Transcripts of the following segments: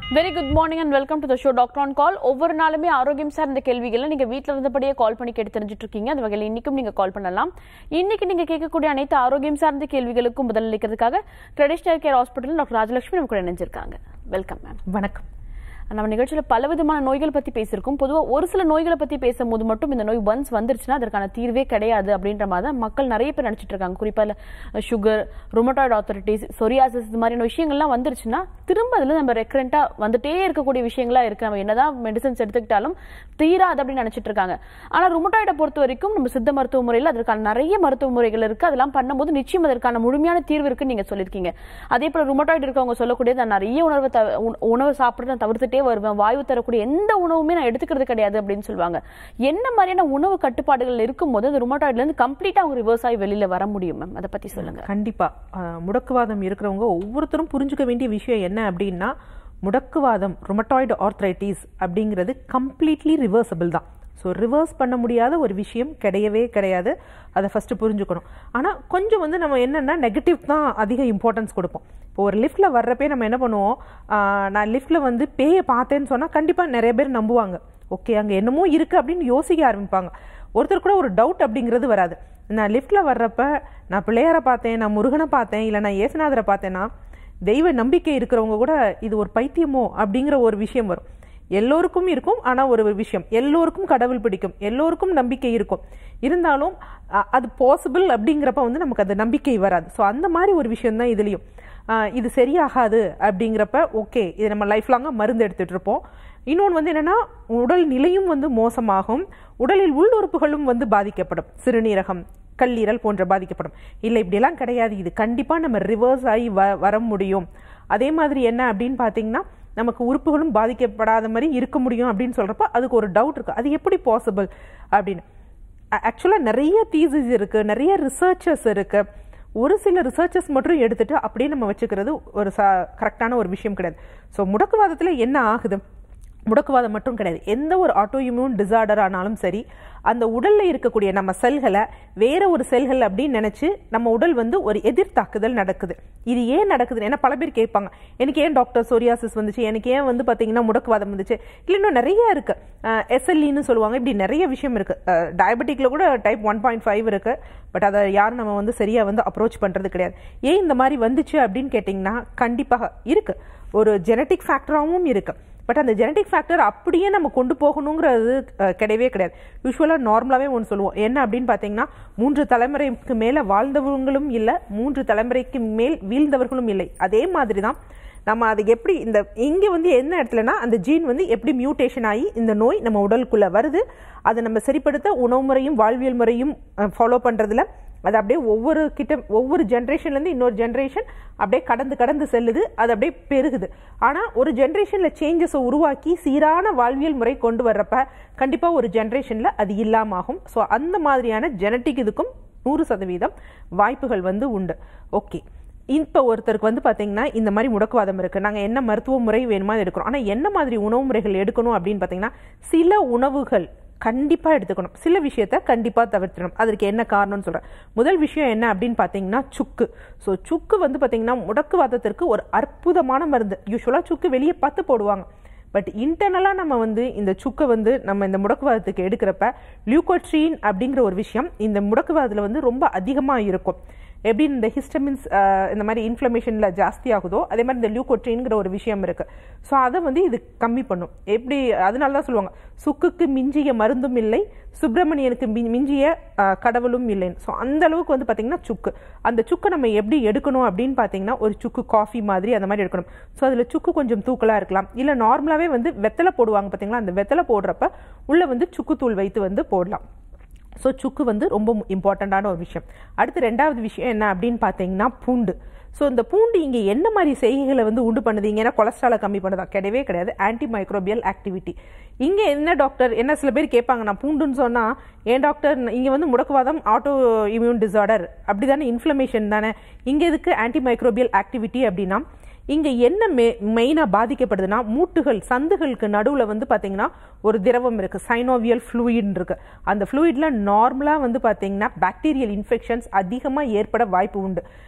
Very good morning and welcome to the show doctor on call ஒவ்வொரு நாளுமே ஆரோக்கியம் சார்ந்த கேள்விகளை நீங்க வீட்ல இருந்தபடியே கால் பண்ணி கேட்டு தெரிஞ்சுட்டு இருக்கீங்க அந்த வகையில் இன்னைக்கும் நீங்க கால் பண்ணலாம் இன்னைக்கு நீங்க கேட்கக்கூடிய அனைத்து ஆரோக்கியம் சார்ந்த கேள்விகளுக்கும் பதில் அளிக்கிறதுக்காக traditional care hospital doctor Rajalakshmi நம்ம கூட இணைஞ்சிருக்காங்க வெல்கம் மேம் வணக்கம் நம்ம நிகழ்ச்சியில பலவிதமான நோய்கள் பத்தி பேசியிருக்கோம் பொதுவா ஒரு சில நோய்களை பத்தி பேசும்போது மட்டும் இந்த நோய் ஒன்ஸ் வந்துருச்சுன்னா அதற்கான தீர்வே கிடையாது அப்படின்ற மாதிரி தான் மக்கள் நிறைய பேர் நினைச்சிட்டு இருக்காங்க குறிப்பா சுகர் ருமட்டாய்டு ஆத்தரிட்டிஸ் சொரியாசிஸ் இது மாதிரியான விஷயங்கள்லாம் வந்துருச்சுன்னா திரும்ப அதுல நம்ம ரெக்கரண்டா வந்துட்டே இருக்கக்கூடிய விஷயங்களா இருக்கு நம்ம என்னதான் மெடிசன்ஸ் எடுத்துக்கிட்டாலும் தீராது அப்படின்னு நினைச்சிட்டு இருக்காங்க ஆனா ருமட்டாய்டை பொறுத்த வரைக்கும் நம்ம சித்த மருத்துவ முறையில் அதற்கான நிறைய மருத்துவ முறைகள் இருக்கு அதெல்லாம் பண்ணும்போது நிச்சயம் அதற்கான முழுமையான தீர்வு இருக்குன்னு நீங்க சொல்லியிருக்கீங்க அதே போல ருமட்டாய்டு இருக்கவங்க சொல்லக்கூடியது நான் நிறைய உணவை தவ- உண- உணவு சாப்பிட்டு நான் தவிர்த்துட்டே வருவேன் வாயு தரக்கூடிய எந்த உணவுமே நான் எடுத்துக்கிறது கிடையாது அப்படின்னு சொல்லுவாங்க என்ன மாதிரியான உணவு கட்டுப்பாடுகள் இருக்கும்போது அந்த ருமட்டாய்டுல இருந்து கம்ப்ளீட்டா அவங்க ரிவர்ஸ் ஆகி வெளியில வர முடியும் மேம் அதை பத்தி சொல்லுங்க கண்டிப்பா அஹ், முடக்குவாதம் இருக்கிறவங்க ஒவ்வொருத்தரும் புரிஞ்சுக்க வேண்டிய விஷயம் என்ன அப்படின்னா முடக்குவாதம் ருமட்டாய்டு ஆர்த்ரைட்டிஸ் அப்படிங்கிறது கம்ப்ளீட்லி ரிவர்சபிள் தான் ஸோ ரிவர்ஸ் பண்ண முடியாத ஒரு விஷயம் கிடையவே கிடையாது அதை ஃபர்ஸ்ட் புரிஞ்சுக்கணும் ஆனால் கொஞ்சம் வந்து நம்ம என்னன்னா நெகட்டிவ் தான் அதிக இம்பார்ட்டன்ஸ் கொடுப்போம் இப்போ ஒரு லிஃப்ட்டில் வர்றப்பே நம்ம என்ன பண்ணுவோம் ஆஹ், நான் லிஃப்ட்டில் வந்து பேயை பார்த்தேன்னு சொன்னால் கண்டிப்பாக நிறைய பேர் நம்புவாங்க ஓகே அங்கே என்னமோ இருக்குது அப்படின்னு யோசிக்க ஆரம்பிப்பாங்க ஒருத்தர் கூட ஒரு டவுட் அப்படிங்கிறது வராது நான் லிஃப்ட்டில் வர்றப்ப நான் பிள்ளையாரை பார்த்தேன் நான் முருகனை பார்த்தேன் இல்லை நான் ஏசுநாதரை பார்த்தேன்னா தெய்வ நம்பிக்கை இருக்கிறவங்க கூட இது ஒரு பைத்தியமோ அப்படிங்கிற ஒரு விஷயம் வரும் எல்லோருக்கும் இருக்கும் ஆனால் ஒரு விஷயம் எல்லோருக்கும் கடவுள் பிடிக்கும் எல்லோருக்கும் நம்பிக்கை இருக்கும் இருந்தாலும் அ- அது பாசிபிள் அப்படிங்கிறப்ப வந்து நமக்கு அது நம்பிக்கை வராது ஸோ அந்த மாதிரி ஒரு விஷயம் தான் இதுலேயும் இது சரியாகாது அப்படிங்கிறப்ப ஓகே இது நம்ம லைஃப் லாங்காக மருந்து எடுத்துட்டு இருப்போம் இன்னொன்று வந்து என்னன்னா உடல் நிலையும் வந்து மோசமாகும் உடலில் உள்ளுறுப்புகளும் வந்து பாதிக்கப்படும் சிறுநீரகம் கல்லீரல் போன்ற பாதிக்கப்படும் இல்லை இப்படியெல்லாம் கிடையாது இது கண்டிப்பாக நம்ம ரிவர்ஸ் ஆகி வ வர முடியும் அதே மாதிரி என்ன அப்படின்னு பார்த்தீங்கன்னா நமக்கு உறுப்புகளும் பாதிக்கப்படாத மாதிரி இருக்க முடியும் அப்படின்னு சொல்கிறப்ப அதுக்கு ஒரு டவுட் இருக்குது அது எப்படி பாசிபிள் அப்படின்னு ஆக்சுவலாக நிறைய தீசிஸ் இருக்குது நிறைய ரிசர்ச்சர்ஸ் இருக்குது ஒரு சில ரிசர்ச்சர்ஸ் மட்டும் எடுத்துட்டு அப்படியே நம்ம வச்சுக்கிறது ஒரு ச கரெக்டான ஒரு விஷயம் கிடையாது ஸோ முடக்குவாதத்தில் என்ன ஆகுது முடக்குவாதம் மட்டும் கிடையாது எந்த ஒரு ஆட்டோ இம்யூன் டிசார்டர் ஆனாலும் சரி அந்த உடல்ல இருக்கக்கூடிய நம்ம செல்களை வேற ஒரு செல்கள் அப்படின்னு நினைச்சு நம்ம உடல் வந்து ஒரு எதிர்த்தாக்குதல் நடக்குது இது ஏன் நடக்குது ஏன்னா பல பேர் கேட்பாங்க எனக்கு ஏன் டாக்டர் சோரியாசிஸ் வந்துச்சு எனக்கு ஏன் வந்து பாத்தீங்கன்னா முடக்குவாதம் வந்துச்சு இல்லை இன்னும் நிறைய இருக்கு எஸ்எல்இன்னு சொல்லுவாங்க இப்படி நிறைய விஷயம் இருக்கு டயபெட்டிக்ல கூட டைப் ஒன் பாயிண்ட் ஃபைவ் இருக்கு பட் அதை யாரும் நம்ம வந்து சரியா வந்து அப்ரோச் பண்றது கிடையாது ஏன் இந்த மாதிரி வந்துச்சு அப்படின்னு கேட்டிங்கன்னா கண்டிப்பாக இருக்கு ஒரு ஜெனட்டிக் ஃபேக்டராகவும் இருக்கு பட் அந்த ஜெனட்டிக் ஃபேக்டர் அப்படியே நம்ம கொண்டு போகணுங்கிறது அஹ், கிடையவே கிடையாது யூஸ்வலாக நார்மலாகவே ஒன்று சொல்லுவோம் என்ன அப்படின்னு பார்த்தீங்கன்னா மூன்று தலைமுறைக்கு மேலே வாழ்ந்தவங்களும் இல்லை மூன்று தலைமுறைக்கு மேல் வீழ்ந்தவர்களும் இல்லை அதே மாதிரி தான் நம்ம அது எப்படி இந்த இங்கே வந்து என்ன இடத்துலனா அந்த ஜீன் வந்து எப்படி மியூட்டேஷன் ஆகி இந்த நோய் நம்ம உடலுக்குள்ளே வருது அதை நம்ம சரிப்படுத்த உணவு முறையும் வாழ்வியல் முறையும் ஃபாலோ பண்ணுறதுல அது அப்படியே ஒவ்வொரு கிட்ட ஒவ்வொரு ஜென்ரேஷன்லேருந்து இன்னொரு ஜென்ரேஷன் அப்படியே கடந்து கடந்து செல்லுது அது அப்படியே பெருகுது ஆனால் ஒரு ஜென்ரேஷனில் சேஞ்சஸை உருவாக்கி சீரான வாழ்வியல் முறை கொண்டு வர்றப்ப கண்டிப்பாக ஒரு ஜென்ரேஷனில் அது இல்லாம ஆகும் ஸோ அந்த மாதிரியான ஜெனட்டிக் இதுக்கும் நூறு சதவீதம் வாய்ப்புகள் வந்து உண்டு ஓகே இப்போ ஒருத்தருக்கு வந்து பார்த்தீங்கன்னா இந்த மாதிரி முடக்குவாதம் இருக்குது நாங்கள் என்ன மருத்துவ முறை வேணுமா அது எடுக்கிறோம் ஆனால் என்ன மாதிரி உணவு முறைகள் எடுக்கணும் அப்படின்னு பார்த்தீங்கன்னா சில உணவுகள் கண்டிப்பாக எடுத்துக்கணும் சில விஷயத்த கண்டிப்பாக தவிர்த்தணும் அதற்கு என்ன காரணம்னு சொல்கிறேன் முதல் விஷயம் என்ன அப்படின்னு பார்த்தீங்கன்னா சுக்கு ஸோ சுக்கு வந்து பார்த்தீங்கன்னா முடக்குவாதத்திற்கு ஒரு அற்புதமான மருந்து யூஸ்வலாக சுக்கு வெளியே பத்து போடுவாங்க பட் இன்டர்னலாக நம்ம வந்து இந்த சுக்கை வந்து நம்ம இந்த முடக்குவாதத்துக்கு எடுக்கிறப்ப லியூகோட்ரீன் அப்படிங்கிற ஒரு விஷயம் இந்த முடக்குவாதத்தில் வந்து ரொம்ப அதிகமாக இருக்கும் எப்படி இந்த ஹிஸ்டமின்ஸ் இந்த மாதிரி இன்ஃப்ளமேஷனில் ஜாஸ்தி ஆகுதோ அதே மாதிரி இந்த லியூகோட்ரின்ங்கிற ஒரு விஷயம் இருக்கு ஸோ அதை வந்து இது கம்மி பண்ணும் எப்படி அதனால தான் சொல்லுவாங்க சுக்குக்கு மிஞ்சிய மருந்தும் இல்லை சுப்பிரமணியனுக்கு மி- மிஞ்சிய அஹ், கடவுளும் இல்லைன்னு ஸோ அந்த அளவுக்கு வந்து பார்த்தீங்கன்னா சுக்கு அந்த சுக்கை நம்ம எப்படி எடுக்கணும் அப்படின்னு பார்த்தீங்கன்னா ஒரு சுக்கு காஃபி மாதிரி அந்த மாதிரி எடுக்கணும் ஸோ அதில் சுக்கு கொஞ்சம் தூக்கலாக இருக்கலாம் இல்லை நார்மலாகவே வந்து வெத்தலை போடுவாங்க பார்த்தீங்களா அந்த வெத்தலை போடுறப்ப உள்ளே வந்து சுக்குத்தூள் வைத்து வந்து போடலாம் ஸோ சுக்கு வந்து ரொம்ப இம்பார்ட்டண்ட்டான ஒரு விஷயம் அடுத்து ரெண்டாவது விஷயம் என்ன அப்படின்னு பார்த்தீங்கன்னா பூண்டு ஸோ இந்த பூண்டு இங்கே என்ன மாதிரி செய்கைகளை வந்து உண்டு பண்ணுது இங்கே என்ன கொலஸ்ட்ராலை கம்மி பண்ணுதா கிடையவே கிடையாது ஆன்டி மைக்ரோபியல் ஆக்டிவிட்டி இங்கே என்ன டாக்டர் என்ன சில பேர் கேட்பாங்க நான் பூண்டுன்னு சொன்னால் ஏன் டாக்டர் இங்கே வந்து முடக்குவாதம் ஆட்டோ இம்யூன் டிசார்டர் அப்படி தானே இன்ஃப்ளமேஷன் தானே இங்கே எதுக்கு ஆன்டி மைக்ரோபியல் ஆக்டிவிட்டி அப்படின்னா இங்க என்ன மெ மெயினாக பாதிக்கப்படுதுன்னா மூட்டுகள் சந்துகளுக்கு நடுவில் வந்து பார்த்தீங்கன்னா ஒரு திரவம் இருக்கு சைனோவியல் ஃப்ளூயிட் இருக்கு அந்த ஃப்ளூயிட்ல நார்மலாக வந்து பார்த்தீங்கன்னா பாக்டீரியல் இன்ஃபெக்ஷன்ஸ் அதிகமாக ஏற்பட வாய்ப்பு உண்டு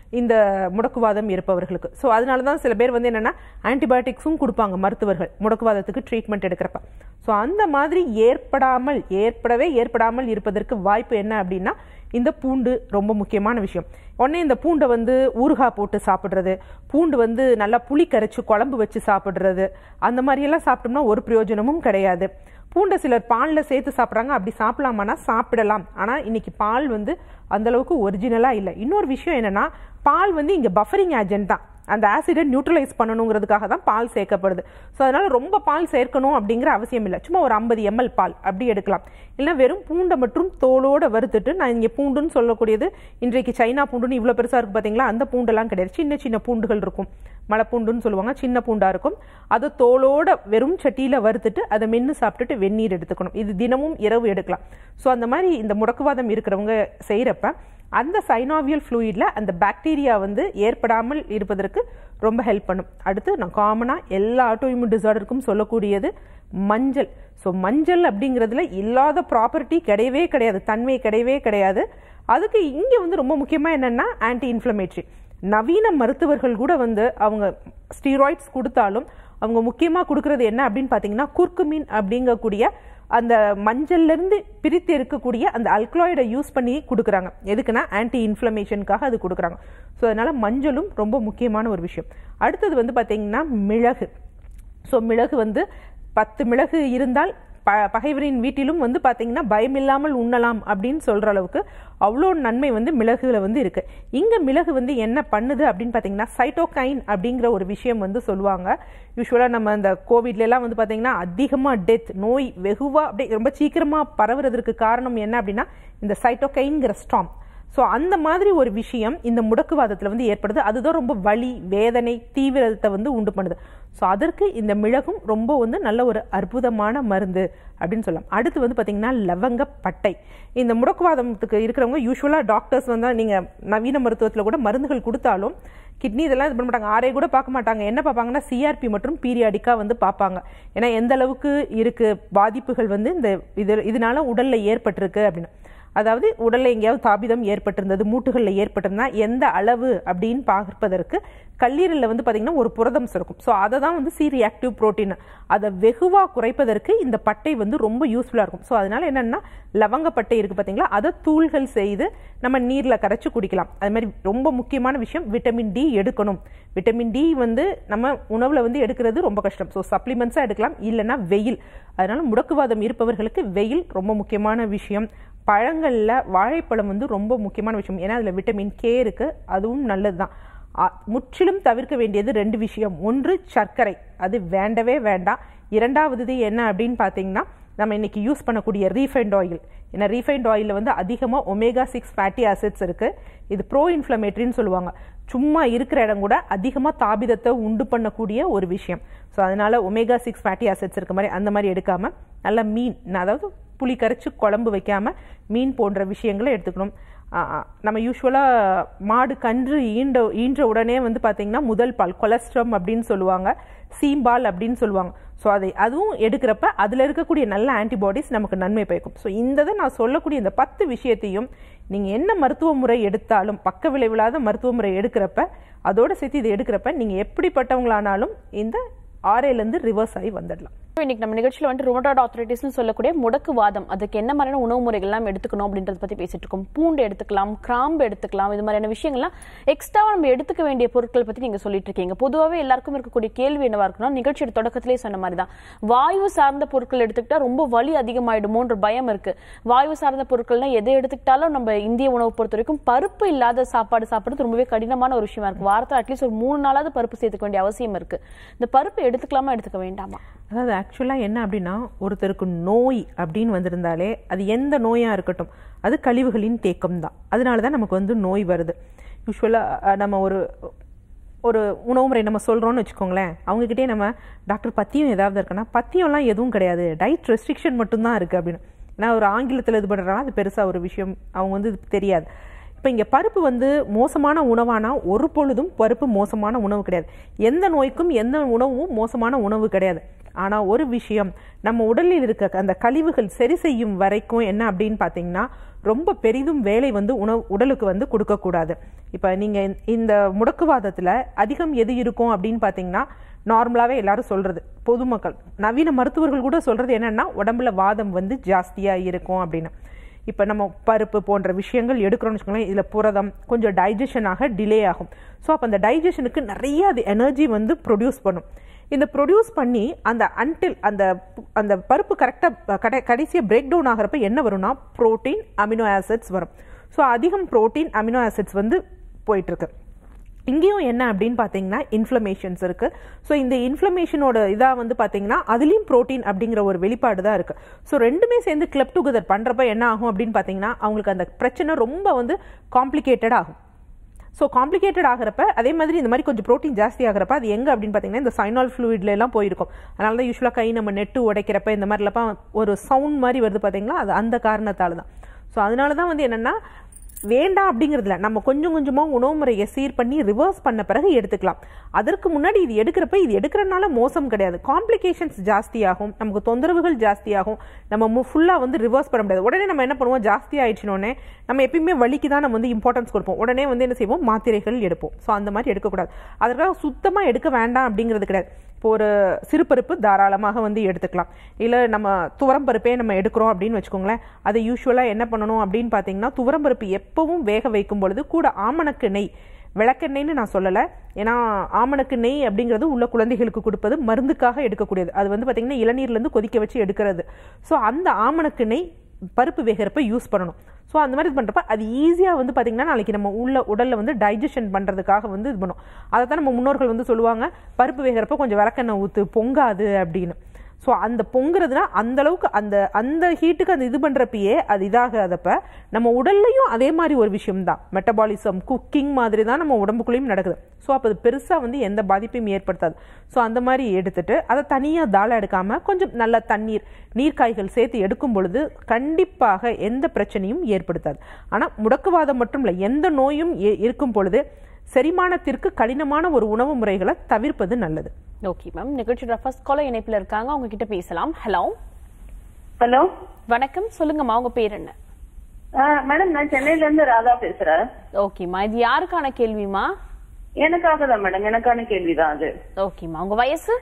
இந்த முடக்குவாதம் இருப்பவர்களுக்கு ஸோ அதனால தான் சில பேர் வந்து என்னென்னா ஆன்டிபயோட்டிக்ஸும் கொடுப்பாங்க மருத்துவர்கள் முடக்குவாதத்துக்கு ட்ரீட்மெண்ட் எடுக்கிறப்ப ஸோ அந்த மாதிரி ஏற்படாமல் ஏற்படவே ஏற்படாமல் இருப்பதற்கு வாய்ப்பு என்ன அப்படின்னா இந்த பூண்டு ரொம்ப முக்கியமான விஷயம் உடனே இந்த பூண்டை வந்து ஊறுகாய் போட்டு சாப்பிட்றது பூண்டு வந்து நல்லா புளி கரைச்சி குழம்பு வச்சு சாப்பிட்றது அந்த மாதிரியெல்லாம் சாப்பிட்டோம்னா ஒரு பிரயோஜனமும் கிடையாது பூண்டை சிலர் பாலில் சேர்த்து சாப்பிட்றாங்க அப்படி சாப்பிடலாமான்னா சாப்பிடலாம் ஆனால் இன்னைக்கு பால் வந்து அந்த அளவுக்கு ஒரிஜினலாக இல்லை இன்னொரு விஷயம் என்னன்னா பால் வந்து இங்கே பஃபரிங் ஏஜென்ட் தான் அந்த ஆசிடை நியூட்ரலைஸ் பண்ணணுங்கிறதுக்காக தான் பால் சேர்க்கப்படுது ஸோ அதனால ரொம்ப பால் சேர்க்கணும் அப்படிங்கிற அவசியம் இல்லை சும்மா ஒரு ஐம்பது எம்எல் பால் அப்படி எடுக்கலாம் இல்லை வெறும் பூண்டை மற்றும் தோலோட வறுத்துட்டு நான் இங்கே பூண்டுன்னு சொல்லக்கூடியது இன்றைக்கு சைனா பூண்டுன்னு இவ்வளோ பெருசாக இருக்கு பார்த்தீங்களா அந்த பூண்டெல்லாம் கிடையாது சின்ன சின்ன பூண்டுகள் இருக்கும் மலைப்பூண்டுன்னு சொல்லுவாங்க சின்ன பூண்டா இருக்கும் அதை தோலோட வெறும் சட்டியில் வறுத்துட்டு அதை மென்று சாப்பிட்டுட்டு வெந்நீர் எடுத்துக்கணும் இது தினமும் இரவு எடுக்கலாம் ஸோ அந்த மாதிரி இந்த முடக்குவாதம் இருக்கிறவங்க செய்கிறப்ப அந்த சைனாவியல் ஃப்ளூயிடில் அந்த பாக்டீரியா வந்து ஏற்படாமல் இருப்பதற்கு ரொம்ப ஹெல்ப் பண்ணும் அடுத்து நான் காமனாக எல்லா ஆட்டோஇம்யூன் டிசார்டருக்கும் சொல்லக்கூடியது மஞ்சள் ஸோ மஞ்சள் அப்படிங்கிறதுல இல்லாத ப்ராப்பர்ட்டி கிடையவே கிடையாது தன்மை கிடையவே கிடையாது அதுக்கு இங்கே வந்து ரொம்ப முக்கியமாக என்னென்னா ஆன்டி இன்ஃப்ளமேட்ரி நவீன மருத்துவர்கள் கூட வந்து அவங்க ஸ்டீராய்ட்ஸ் கொடுத்தாலும் அவங்க முக்கியமாக கொடுக்கறது என்ன அப்படின்னு பார்த்தீங்கன்னா குர்குமின் அப்படிங்கக்கூடிய அந்த மஞ்சள்ல இருந்து பிரித்து இருக்கக்கூடிய அந்த அல்கலாய்டை யூஸ் பண்ணி கொடுக்குறாங்க எதுக்குன்னா ஆன்டி இன்ஃப்ளமேஷனுக்காக அது கொடுக்குறாங்க ஸோ அதனால மஞ்சளும் ரொம்ப முக்கியமான ஒரு விஷயம் அடுத்தது வந்து பார்த்தீங்கன்னா மிளகு ஸோ மிளகு வந்து பத்து மிளகு இருந்தால் ப பகைவரின் வீட்டிலும் வந்து பார்த்தீங்கன்னா பயமில்லாமல் உண்ணலாம் அப்படின்னு சொல்கிற அளவுக்கு அவ்வளோ நன்மை வந்து மிளகுல வந்து இருக்கு இங்கே மிளகு வந்து என்ன பண்ணுது அப்படின்னு பார்த்தீங்கன்னா சைட்டோகைன் அப்படிங்கிற ஒரு விஷயம் வந்து சொல்லுவாங்க யூஸ்வலாக நம்ம இந்த கோவிட்லலாம் வந்து பார்த்தீங்கன்னா அதிகமாக டெத் நோய் வெகுவாக அப்படியே ரொம்ப சீக்கிரமாக பரவுறதுக்கு காரணம் என்ன அப்படின்னா இந்த சைட்டோகைன்கிற ஸ்டாம் ஸோ அந்த மாதிரி ஒரு விஷயம் இந்த முடக்குவாதத்தில் வந்து ஏற்படுது அதுதான் ரொம்ப வலி வேதனை தீவிரத்தை வந்து உண்டு பண்ணுது ஸோ அதற்கு இந்த மிளகும் ரொம்ப வந்து நல்ல ஒரு அற்புதமான மருந்து அப்படின்னு சொல்லலாம் அடுத்து வந்து பார்த்தீங்கன்னா லவங்க பட்டை இந்த முடக்குவாதத்துக்கு இருக்கிறவங்க யூஸ்வலாக டாக்டர்ஸ் வந்து நீங்கள் நவீன மருத்துவத்தில் கூட மருந்துகள் கொடுத்தாலும் கிட்னி இதெல்லாம் இது பண்ண மாட்டாங்க ஆரே கூட பார்க்க மாட்டாங்க என்ன பார்ப்பாங்கன்னா சிஆர்பி மற்றும் பீரியாடிக்காக வந்து பார்ப்பாங்க ஏன்னா எந்த அளவுக்கு இருக்கு பாதிப்புகள் வந்து இந்த இது இதனால உடல்ல ஏற்பட்டிருக்கு அப்படின்னு அதாவது உடல்ல எங்கேயாவது தாபிதம் ஏற்பட்டிருந்தது மூட்டுகளில் ஏற்பட்டிருந்தா எந்த அளவு அப்படின்னு பார்ப்பதற்கு கல்லீரலில் வந்து பார்த்தீங்கன்னா ஒரு புரதம் சுரக்கும் ஸோ அதை தான் வந்து சி ரியாக்டிவ் புரோட்டீன் அதை வெகுவாக குறைப்பதற்கு இந்த பட்டை வந்து ரொம்ப யூஸ்ஃபுல்லாக இருக்கும் ஸோ அதனால என்னன்னா லவங்கப்பட்டை இருக்கு பார்த்தீங்களா அதை தூள்கள் செய்து நம்ம நீரில் கரைச்சி குடிக்கலாம் அது மாதிரி ரொம்ப முக்கியமான விஷயம் விட்டமின் டி எடுக்கணும் விட்டமின் டி வந்து நம்ம உணவில் வந்து எடுக்கிறது ரொம்ப கஷ்டம் ஸோ சப்ளிமெண்ட்ஸாக எடுக்கலாம் இல்லைன்னா வெயில் அதனால முடக்குவாதம் இருப்பவர்களுக்கு வெயில் ரொம்ப முக்கியமான விஷயம் பழங்களில் வாழைப்பழம் வந்து ரொம்ப முக்கியமான விஷயம் ஏன்னா அதில் விட்டமின் கே இருக்கு அதுவும் நல்லது தான் முற்றிலும் தவிர்க்க வேண்டியது ரெண்டு விஷயம் ஒன்று சர்க்கரை அது வேண்டவே வேண்டாம் இரண்டாவது என்ன அப்படின்னு பார்த்தீங்கன்னா நம்ம இன்னைக்கு யூஸ் பண்ணக்கூடிய ரீஃபைண்ட் ஆயில் ஏன்னா ரீஃபைண்ட் ஆயிலில் வந்து அதிகமாக ஒமேகா சிக்ஸ் ஃபேட்டி ஆசிட்ஸ் இருக்கு இது ப்ரோ இன்ஃப்ளமேட்டரின்னு சொல்லுவாங்க சும்மா இருக்கிற இடம் கூட அதிகமாக தாபிதத்தை உண்டு பண்ணக்கூடிய ஒரு விஷயம் ஸோ அதனால ஒமேகா சிக்ஸ் ஃபேட்டி ஆசிட்ஸ் இருக்க மாதிரி அந்த மாதிரி எடுக்காம நல்ல மீன் அதாவது புளி கரைச்சி குழம்பு வைக்காம மீன் போன்ற விஷயங்களை எடுத்துக்கணும் ஆ, ஆ, நம்ம யூஸ்வலாக மாடு கன்று ஈண்ட ஈன்ற உடனே வந்து பார்த்தீங்கன்னா முதல் பால் கொலஸ்ட்ரம் அப்படின்னு சொல்லுவாங்க சீம்பால் அப்படின்னு சொல்லுவாங்க ஸோ அதை அதுவும் எடுக்கிறப்ப அதில் இருக்கக்கூடிய நல்ல ஆன்டிபாடிஸ் நமக்கு நன்மை பயக்கும் ஸோ இந்த இதை நான் சொல்லக்கூடிய இந்த பத்து விஷயத்தையும் நீங்கள் என்ன மருத்துவ முறை எடுத்தாலும் பக்க விளைவில்லாத மருத்துவ முறை எடுக்கிறப்ப அதோட சேர்த்து இது எடுக்கிறப்ப நீங்கள் எப்படிப்பட்டவங்களானாலும் இந்த ஆரையிலேருந்து ரிவர்ஸ் ஆகி வந்துடலாம் இன்னைக்கு நம்ம நிகழ்ச்சியில வந்து ருமட்டாய்டு ஆர்த்ரைட்டிஸ்னு சொல்லக்கூடிய முடக்குவாதம் அதுக்கு என்ன மாதிரியான உணவு முறைகள் எல்லாம் எடுத்துக்கணும் அப்படின்றத பத்தி பேசிட்டு இருக்கோம் பூண்டு எடுத்துக்கலாம் கிராம்பு எடுத்துக்கலாம் இது மாதிரியான விஷயங்கள்லாம் எக்ஸ்ட்ரா நம்ம எடுத்துக்க வேண்டிய பொருட்கள் பத்தி நீங்க சொல்லிட்டு இருக்கீங்க பொதுவாகவே எல்லாருக்கும் இருக்கக்கூடிய கேள்வி என்னவா இருக்குன்னா நிகழ்ச்சியோட தொடக்கத்திலே சொன்ன மாதிரி தான் வாயு சார்ந்த பொருட்கள் எடுத்துக்கிட்டா ரொம்ப வலி அதிகமாயிடுமோன்ற பயம் இருக்கு வாயு சார்ந்த பொருட்கள்னா எதை எடுத்துக்கிட்டாலும் நம்ம இந்திய உணவு பொறுத்த வரைக்கும் பருப்பு இல்லாத சாப்பாடு சாப்பிடுறது ரொம்பவே கடினமான ஒரு விஷயமா இருக்கு வாரத்தில் அட்லீஸ்ட் ஒரு மூணு நாளாவது பருப்பு சேர்த்துக்க வேண்டிய அவசியம் இருக்கு இந்த பருப்பு எடுத்துக்கலாமா எடுத்துக்க வேண்டாமா அதாவது ஆக்சுவலாக என்ன அப்படின்னா ஒருத்தருக்கு நோய் அப்படின்னு வந்திருந்தாலே அது எந்த நோயாக இருக்கட்டும் அது கழிவுகளின் தேக்கம் தான் அதனால தான் நமக்கு வந்து நோய் வருது யூஸ்வலாக நம்ம ஒரு ஒரு உணவு முறை நம்ம சொல்கிறோம்னு வச்சுக்கோங்களேன் அவங்கக்கிட்டே நம்ம டாக்டர் பத்தியம் ஏதாவது இருக்குன்னா பத்தியம்லாம் எதுவும் கிடையாது டயட் ரெஸ்ட்ரிக்ஷன் மட்டும்தான் இருக்குது அப்படின்னு ஏன்னா ஒரு ஆங்கிலத்தில் இது பண்ணுறாங்க அது பெருசாக ஒரு விஷயம் அவங்க வந்து இது தெரியாது இப்போ இங்கே பருப்பு வந்து மோசமான உணவானா ஒரு பொழுதும் பருப்பு மோசமான உணவு கிடையாது எந்த நோய்க்கும் எந்த உணவும் மோசமான உணவு கிடையாது ஆனால் ஒரு விஷயம் நம்ம உடலில் இருக்க அந்த கழிவுகள் சரி செய்யும் வரைக்கும் என்ன அப்படின்னு பார்த்தீங்கன்னா ரொம்ப பெரிதும் வேலை வந்து உணவு உடலுக்கு வந்து கொடுக்கக்கூடாது இப்போ நீங்கள் இந்த முடக்குவாதத்தில் அதிகம் எது இருக்கும் அப்படின்னு பார்த்தீங்கன்னா நார்மலாகவே எல்லாரும் சொல்கிறது பொதுமக்கள் நவீன மருத்துவர்கள் கூட சொல்கிறது என்னென்னா உடம்புல வாதம் வந்து ஜாஸ்தியாக இருக்கும் அப்படின்னு இப்போ நம்ம பருப்பு போன்ற விஷயங்கள் எடுக்கிறோம்னு வச்சுக்கோங்களேன் இதில் புரதம் கொஞ்சம் டைஜஷன் ஆக டிலே ஆகும் ஸோ அப்போ அந்த டைஜஷனுக்கு நிறைய அது எனர்ஜி வந்து ப்ரொடியூஸ் பண்ணும் இந்த ப்ரொடியூஸ் பண்ணி அந்த அன்டில் அந்த அந்த பருப்பு கரெக்டாக கடை கடைசியாக பிரேக் டவுன் ஆகிறப்ப என்ன வரும்னா புரோட்டீன் அமினோ ஆசிட்ஸ் வரும் ஸோ அதிகம் புரோட்டீன் அமினோ ஆசிட்ஸ் வந்து போயிட்டுருக்கு இங்கேயும் என்ன அப்படின்னு பார்த்தீங்கன்னா இன்ஃப்ளமேஷன்ஸ் இருக்கு ஸோ இந்த இன்ஃப்ளமேஷனோட இதாக வந்து பார்த்தீங்கன்னா அதுலேயும் புரோட்டீன் அப்படிங்கிற ஒரு வெளிப்பாடு தான் இருக்கு ஸோ ரெண்டுமே சேர்ந்து கிளப் டுகெதர் பண்ணுறப்ப என்ன ஆகும் அப்படின்னு பார்த்தீங்கன்னா அவங்களுக்கு அந்த பிரச்சனை ரொம்ப வந்து காம்ப்ளிகேட்டட் ஆகும் ஸோ காம்ப்ளிகேட்டட் ஆகிறப்ப அதே மாதிரி இந்த மாதிரி கொஞ்சம் ப்ரோட்டீன் ஜாஸ்தி ஆகிறப்ப அது எங்கே அப்படின்னு பார்த்தீங்கன்னா இந்த சைனால் ஃப்ளூயிட்ல எல்லாம் போயிருக்கும் அதனால தான் யூஸ்வலாக கை நம்ம நெட்டு உடைக்கிறப்ப இந்த மாதிரிலாம் ஒரு சவுண்ட் மாதிரி வருது பார்த்தீங்களா அது அந்த காரணத்தால தான் ஸோ அதனால தான் வந்து என்னென்னா வேண்டாம் அப்படிங்கிறதுல நம்ம கொஞ்சம் கொஞ்சமாக உணவு முறையை சீர் பண்ணி ரிவர்ஸ் பண்ண பிறகு எடுத்துக்கலாம் அதற்கு முன்னாடி இது எடுக்கிறப்ப இது எடுக்கிறனால மோசம் கிடையாது காம்ப்ளிகேஷன்ஸ் ஜாஸ்தியாகும் நமக்கு தொந்தரவுகள் ஜாஸ்தியாகும் நம்ம ஃபுல்லாக வந்து ரிவர்ஸ் பண்ண முடியாது உடனே நம்ம என்ன பண்ணுவோம் ஜாஸ்தி ஆயிடுச்சுனோடனே நம்ம எப்பயுமே வலிக்கு தான் நம்ம வந்து இம்பார்ட்டன்ஸ் கொடுப்போம் உடனே வந்து என்ன செய்வோம் மாத்திரைகள் எடுப்போம் ஸோ அந்த மாதிரி எடுக்கக்கூடாது அதற்காக சுத்தமாக எடுக்க வேண்டாம் அப்படிங்கிறது கிடையாது இப்போ ஒரு சிறுபருப்பு தாராளமாக வந்து எடுத்துக்கலாம் இல்லை நம்ம துவரம்பருப்பே நம்ம எடுக்கிறோம் அப்படின்னு வச்சுக்கோங்களேன் அதை யூஸ்வலாக என்ன பண்ணணும் அப்படின்னு பார்த்தீங்கன்னா துவரம்பருப்பு எப்பவும் வேக வைக்கும் பொழுது கூட ஆமணக்கு நெய் விளக்கெண்ணெய்னு நான் சொல்லலை ஏன்னா ஆமணக்கு நெய் அப்படிங்கிறது உள்ள குழந்தைகளுக்கு கொடுப்பது மருந்துக்காக எடுக்கக்கூடியது அது வந்து பார்த்திங்கன்னா இளநீர்லேருந்து கொதிக்க வச்சு எடுக்கிறது ஸோ அந்த ஆமணக்கு நெய் பருப்பு வேகிறப்ப யூஸ் பண்ணணும் ஸோ அந்த மாதிரி இது பண்ணுறப்ப அது ஈஸியாக வந்து பார்த்திங்கன்னா நாளைக்கு நம்ம உள்ள உடலில் வந்து டைஜஷன் பண்ணுறதுக்காக வந்து இது பண்ணும் அதை தான் நம்ம முன்னோர்கள் வந்து சொல்லுவாங்க பருப்பு வேகிறப்ப கொஞ்சம் விளக்கெண்ணெய் ஊற்று பொங்காது அப்படின்னு ஸோ அந்த பொங்குறதுனா அந்த அளவுக்கு அந்த அந்த ஹீட்டுக்கு அந்த இது பண்ணுறப்பயே அது இதாகாதப்ப நம்ம உடல்லையும் அதே மாதிரி ஒரு விஷயம் தான் மெட்டபாலிசம் குக்கிங் மாதிரி தான் நம்ம உடம்புக்குள்ளேயும் நடக்குது ஸோ அப்போ அது பெருசாக வந்து எந்த பாதிப்பையும் ஏற்படுத்தாது ஸோ அந்த மாதிரி எடுத்துட்டு அதை தனியாக தாளை எடுக்காமல் கொஞ்சம் நல்ல தண்ணீர் நீர்க்காய்கள் சேர்த்து எடுக்கும் பொழுது கண்டிப்பாக எந்த பிரச்சனையும் ஏற்படுத்தாது ஆனால் முடக்குவாதம் மட்டும் இல்லை எந்த நோயும் ஏ- இருக்கும் பொழுது செரிமானத்திற்கு கடினமான ஒரு உணவு முறைகளை தவிர்ப்பது நல்லது ஓகே மேம் நிகழ்ச்சியோட ஃபர்ஸ்ட் காலர் இணைப்புல இருக்காங்க அவங்க கிட்ட பேசலாம் ஹலோ ஹலோ வணக்கம் சொல்லுங்கம்மா உங்க பேர் என்ன மேடம் நான் சென்னையில இருந்து ராதா பேசுறேன் ஓகேம்மா இது யாருக்கான கேள்விமா எனக்காக தான் மேடம் எனக்கான கேள்விதான் அது ஓகேம்மா உங்க வயசு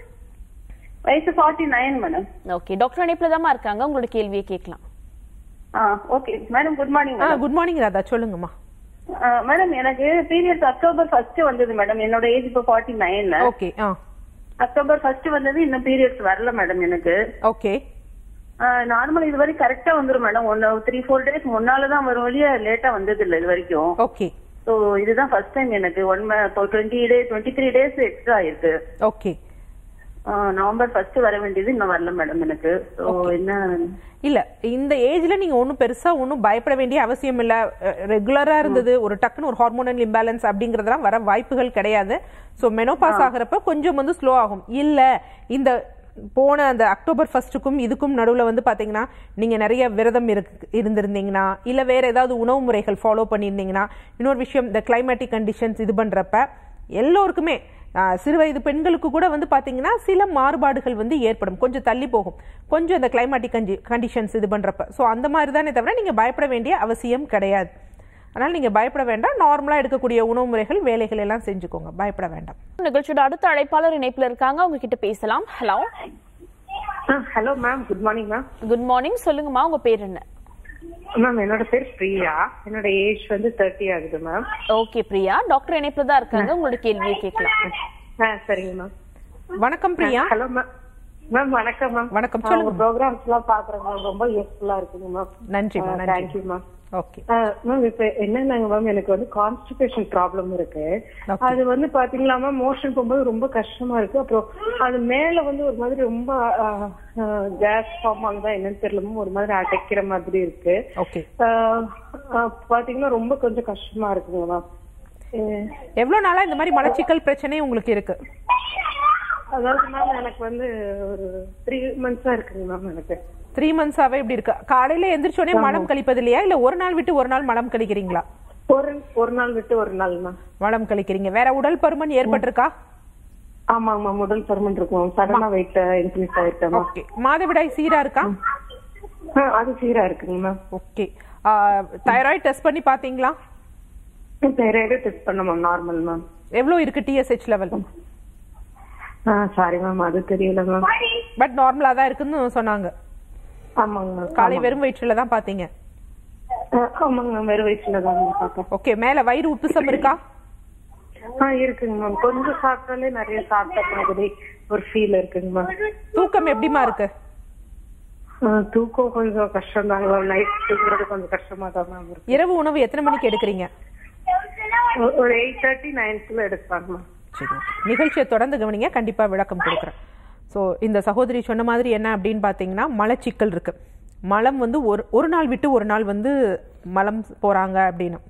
வயசு forty nine madam okay doctor இணைப்புல தாம்மா இருக்காங்க உங்களோட கேள்வியை கேட்கலாம் ஆ ஓகே மேடம் குட் மார்னிங் ஆ மேடம் குட் மார்னிங் ராதா சொல்லுங்கம்மா மேடம் எனக்கு பீரியட்ஸ் அக்டோபர் ஃபர்ஸ்ட் வந்தது மேடம் என்னோட ஏஜ் இப்போ ஃபார்ட்டி நைன் ஓகே ஆ அக்டோபர் ஃபர்ஸ்ட் வந்தது இன்னும் பீரியட்ஸ் வரல மேடம் எனக்கு ஓகே நார்மல் இது வரைக்கும் கரெக்டா வந்துரும் மேடம் ஒன்னு த்ரீ ஃபோர் டேஸ் முன்னால தான் வரும் வழியா லேட்டா வந்தது இல்ல இது வரைக்கும் ஓகே ஸோ இதுதான் ஃபர்ஸ்ட் டைம் எனக்கு one twenty day twenty three days extra ஆயிருக்கு ஓகே ஆ, நவம்பர் ஃபர்ஸ்ட் வர வேண்டியது இன்னும் வரல மேடம் எனக்கு ஸோ என்ன இல்ல இந்த ஏஜ்ல நீங்க ஒன்றும் பெருசா ஒன்றும் பயப்பட வேண்டிய அவசியம் இல்ல ரெகுலரா இருந்தது ஒரு டக்குன்னு ஒரு ஹார்மோனல் இம்பேலன்ஸ் அப்படிங்கறதெல்லாம் வர வாய்ப்புகள் கிடையாது ஸோ மெனோபாஸ் ஆகுறப்ப கொஞ்சம் வந்து ஸ்லோ ஆகும் இல்ல இந்த போன அந்த அக்டோபர் ஃபர்ஸ்ட்டுக்கும் இதுக்கும் நடுவுல வந்து பாத்தீங்கன்னா நீங்க நிறைய விரதம் இருக்கு இருந்திருந்தீங்கன்னா இல்ல வேற ஏதாவது உணவு முறைகள் ஃபாலோ பண்ணியிருந்தீங்கன்னா இன்னொரு விஷயம் இந்த கிளைமேட்டிக் கண்டிஷன்ஸ் இது பண்றப்ப எல்லோருக்குமே ஆஹ், சிறுவயது பெண்களுக்கு கூட வந்து பாத்தீங்கன்னா சில மாறுபாடுகள் வந்து ஏற்படும் கொஞ்சம் தள்ளி போகும் கொஞ்சம் இந்த கிளைமேட்டிக் கண்டி கண்டிஷன்ஸ் இது பண்றப்ப ஸோ அந்த மாதிரி தானே தவிர நீங்க பயப்பட வேண்டிய அவசியம் கிடையாது அதனால நீங்க பயப்பட வேண்டாம் நார்மலா எடுக்கக்கூடிய உணவு முறைகள் வேலைகள் எல்லாம் செஞ்சுக்கோங்க பயப்பட வேண்டாம் நிகழ்ச்சியோட அடுத்த அழைப்பாளர் இணைப்புல இருக்காங்க அவங்க கிட்ட பேசலாம் hello hello ma'am good morning ma'am good morning சொல்லுங்கம்மா உங்க பேர் என்ன மேம் என்னோட பேர் பிரியா என்னோட ஏஜ் வந்து தேர்ட்டி ஆகுது மேம் ஓகே பிரியா டாக்டர் இணைப்புல தான் இருக்காங்க உங்களோட கேள்வியை கேட்கலாம் ஆ சரிங்க மேம் வணக்கம் பிரியா ஹலோ மேம் மேம் வணக்கம் மேம் வணக்கம், ஆ, சொல்லுங்க. உங்க ப்ரோக்ராம்ஸ் எல்லாம் பாக்குறேன் மேம் ரொம்ப யூஸ்ஃபுல்லா இருக்குங்க மேம் நன்றிம்மா நன்றி தேங்க்யூ மேம் ஓகே மேம் இப்ப என்னன்னாங்க மேம் எனக்கு வந்து கான்ஸ்டிபேஷன் ப்ராப்ளம் இருக்கு Okay. அது வந்து பாத்தீங்களா மேம் மோஷன் போகும்போது ரொம்ப கஷ்டமா இருக்கு அப்புறம் அது மேல வந்து ஒரு மாதிரி ரொம்ப கேஸ் ஃபார்ம் ஆகுதா என்னன்னு தெரியல மேம் ஒரு மாதிரி அடைக்கிற மாதிரி இருக்கு ஓகே ஆஹ் ஆஹ் பாத்தீங்கன்னா ரொம்ப கொஞ்சம் கஷ்டமா இருக்குங்க மேம் அஹ் எவ்வளவு நாளா இந்த மாதிரி மலச்சிக்கல் பிரச்சனை உங்களுக்கு இருக்கு அதாவது மேம் எனக்கு வந்து ஒரு த்ரீ மந்த்ஸா இருக்குங்க மேம் எனக்கு த்ரீ மந்த்ஸாவே இப்படி இருக்கு காலையில எந்திரிச்ச உடனே மலம் கழிப்பது இல்லையா இல்ல ஒரு நாள் விட்டு ஒரு நாள் மலம் கழிக்கிறீங்களா ஒரு ஒரு நாள் விட்டு ஒரு நாள் மேம் மலம் கழிக்கிறீங்க வேற உடல் பருமன் ஏற்பட்டிருக்கா ஆமாங்க மேம் உடல் பருமன் இருக்கும் மேம் சடனா வெயிட் இன்க்ரீஸ் ஆயிட்டேன் மேம் ஓகே மாதவிடாய் சீரா இருக்கா ஆஹ் அது சீரா இருக்குங்க மேம் ஓகே தைராய்டு டெஸ்ட் பண்ணி பார்த்தீங்களா தைராய்டு டெஸ்ட் பண்ண மேம் நார்மல் மேம் எவ்வளோ இருக்கு டிஎஸ்ஹெச் லெவல் சாரி மேம் அது தெரியல மேம் பட் நார்மலாக தான் இருக்குன்னு சொன்னாங்க ஆமாங்க மேம் காலை வெறும் வயிற்றுல தான் பார்த்தீங்க ஆமாங்க மேம் வெறும் வயசுல தான் மேம் பார்த்தேன் ஓகே மேலே வயிறு உப்புசம் இருக்கா ஆ இருக்குங்க மேம் கொஞ்சம் சாப்பிட்டாலே நிறைய சாப்பிட்ட மாதிரி ஒரு ஃபீல் இருக்குங்க மேம் தூக்கம் எப்படிமா இருக்கு ஆ, தூக்கம் கொஞ்சம் கஷ்டம் தாங்க மேம் நைட் தூங்குறது கொஞ்சம் கஷ்டமா தான் மேம் இருக்கு இரவு உணவு எத்தனை மணிக்கு எடுக்கிறீங்க ஒரு- ஒரு எயிட் தேர்ட்டி நைன்க்குள்ள எடுப்பாங்க மேம் சரி okay. நிகழ்ச்சியை தொடர்ந்து கவனிங்க கண்டிப்பா விளக்கம் கொடுக்குறேன் ஸோ இந்த சகோதரி சொன்ன மாதிரி என்ன அப்படின்னு பார்த்தீங்கன்னா மலச்சிக்கல் இருக்கு மலம் வந்து ஒரு ஒரு நாள் விட்டு ஒரு நாள் வந்து மலம் போறாங்க அப்படின்னு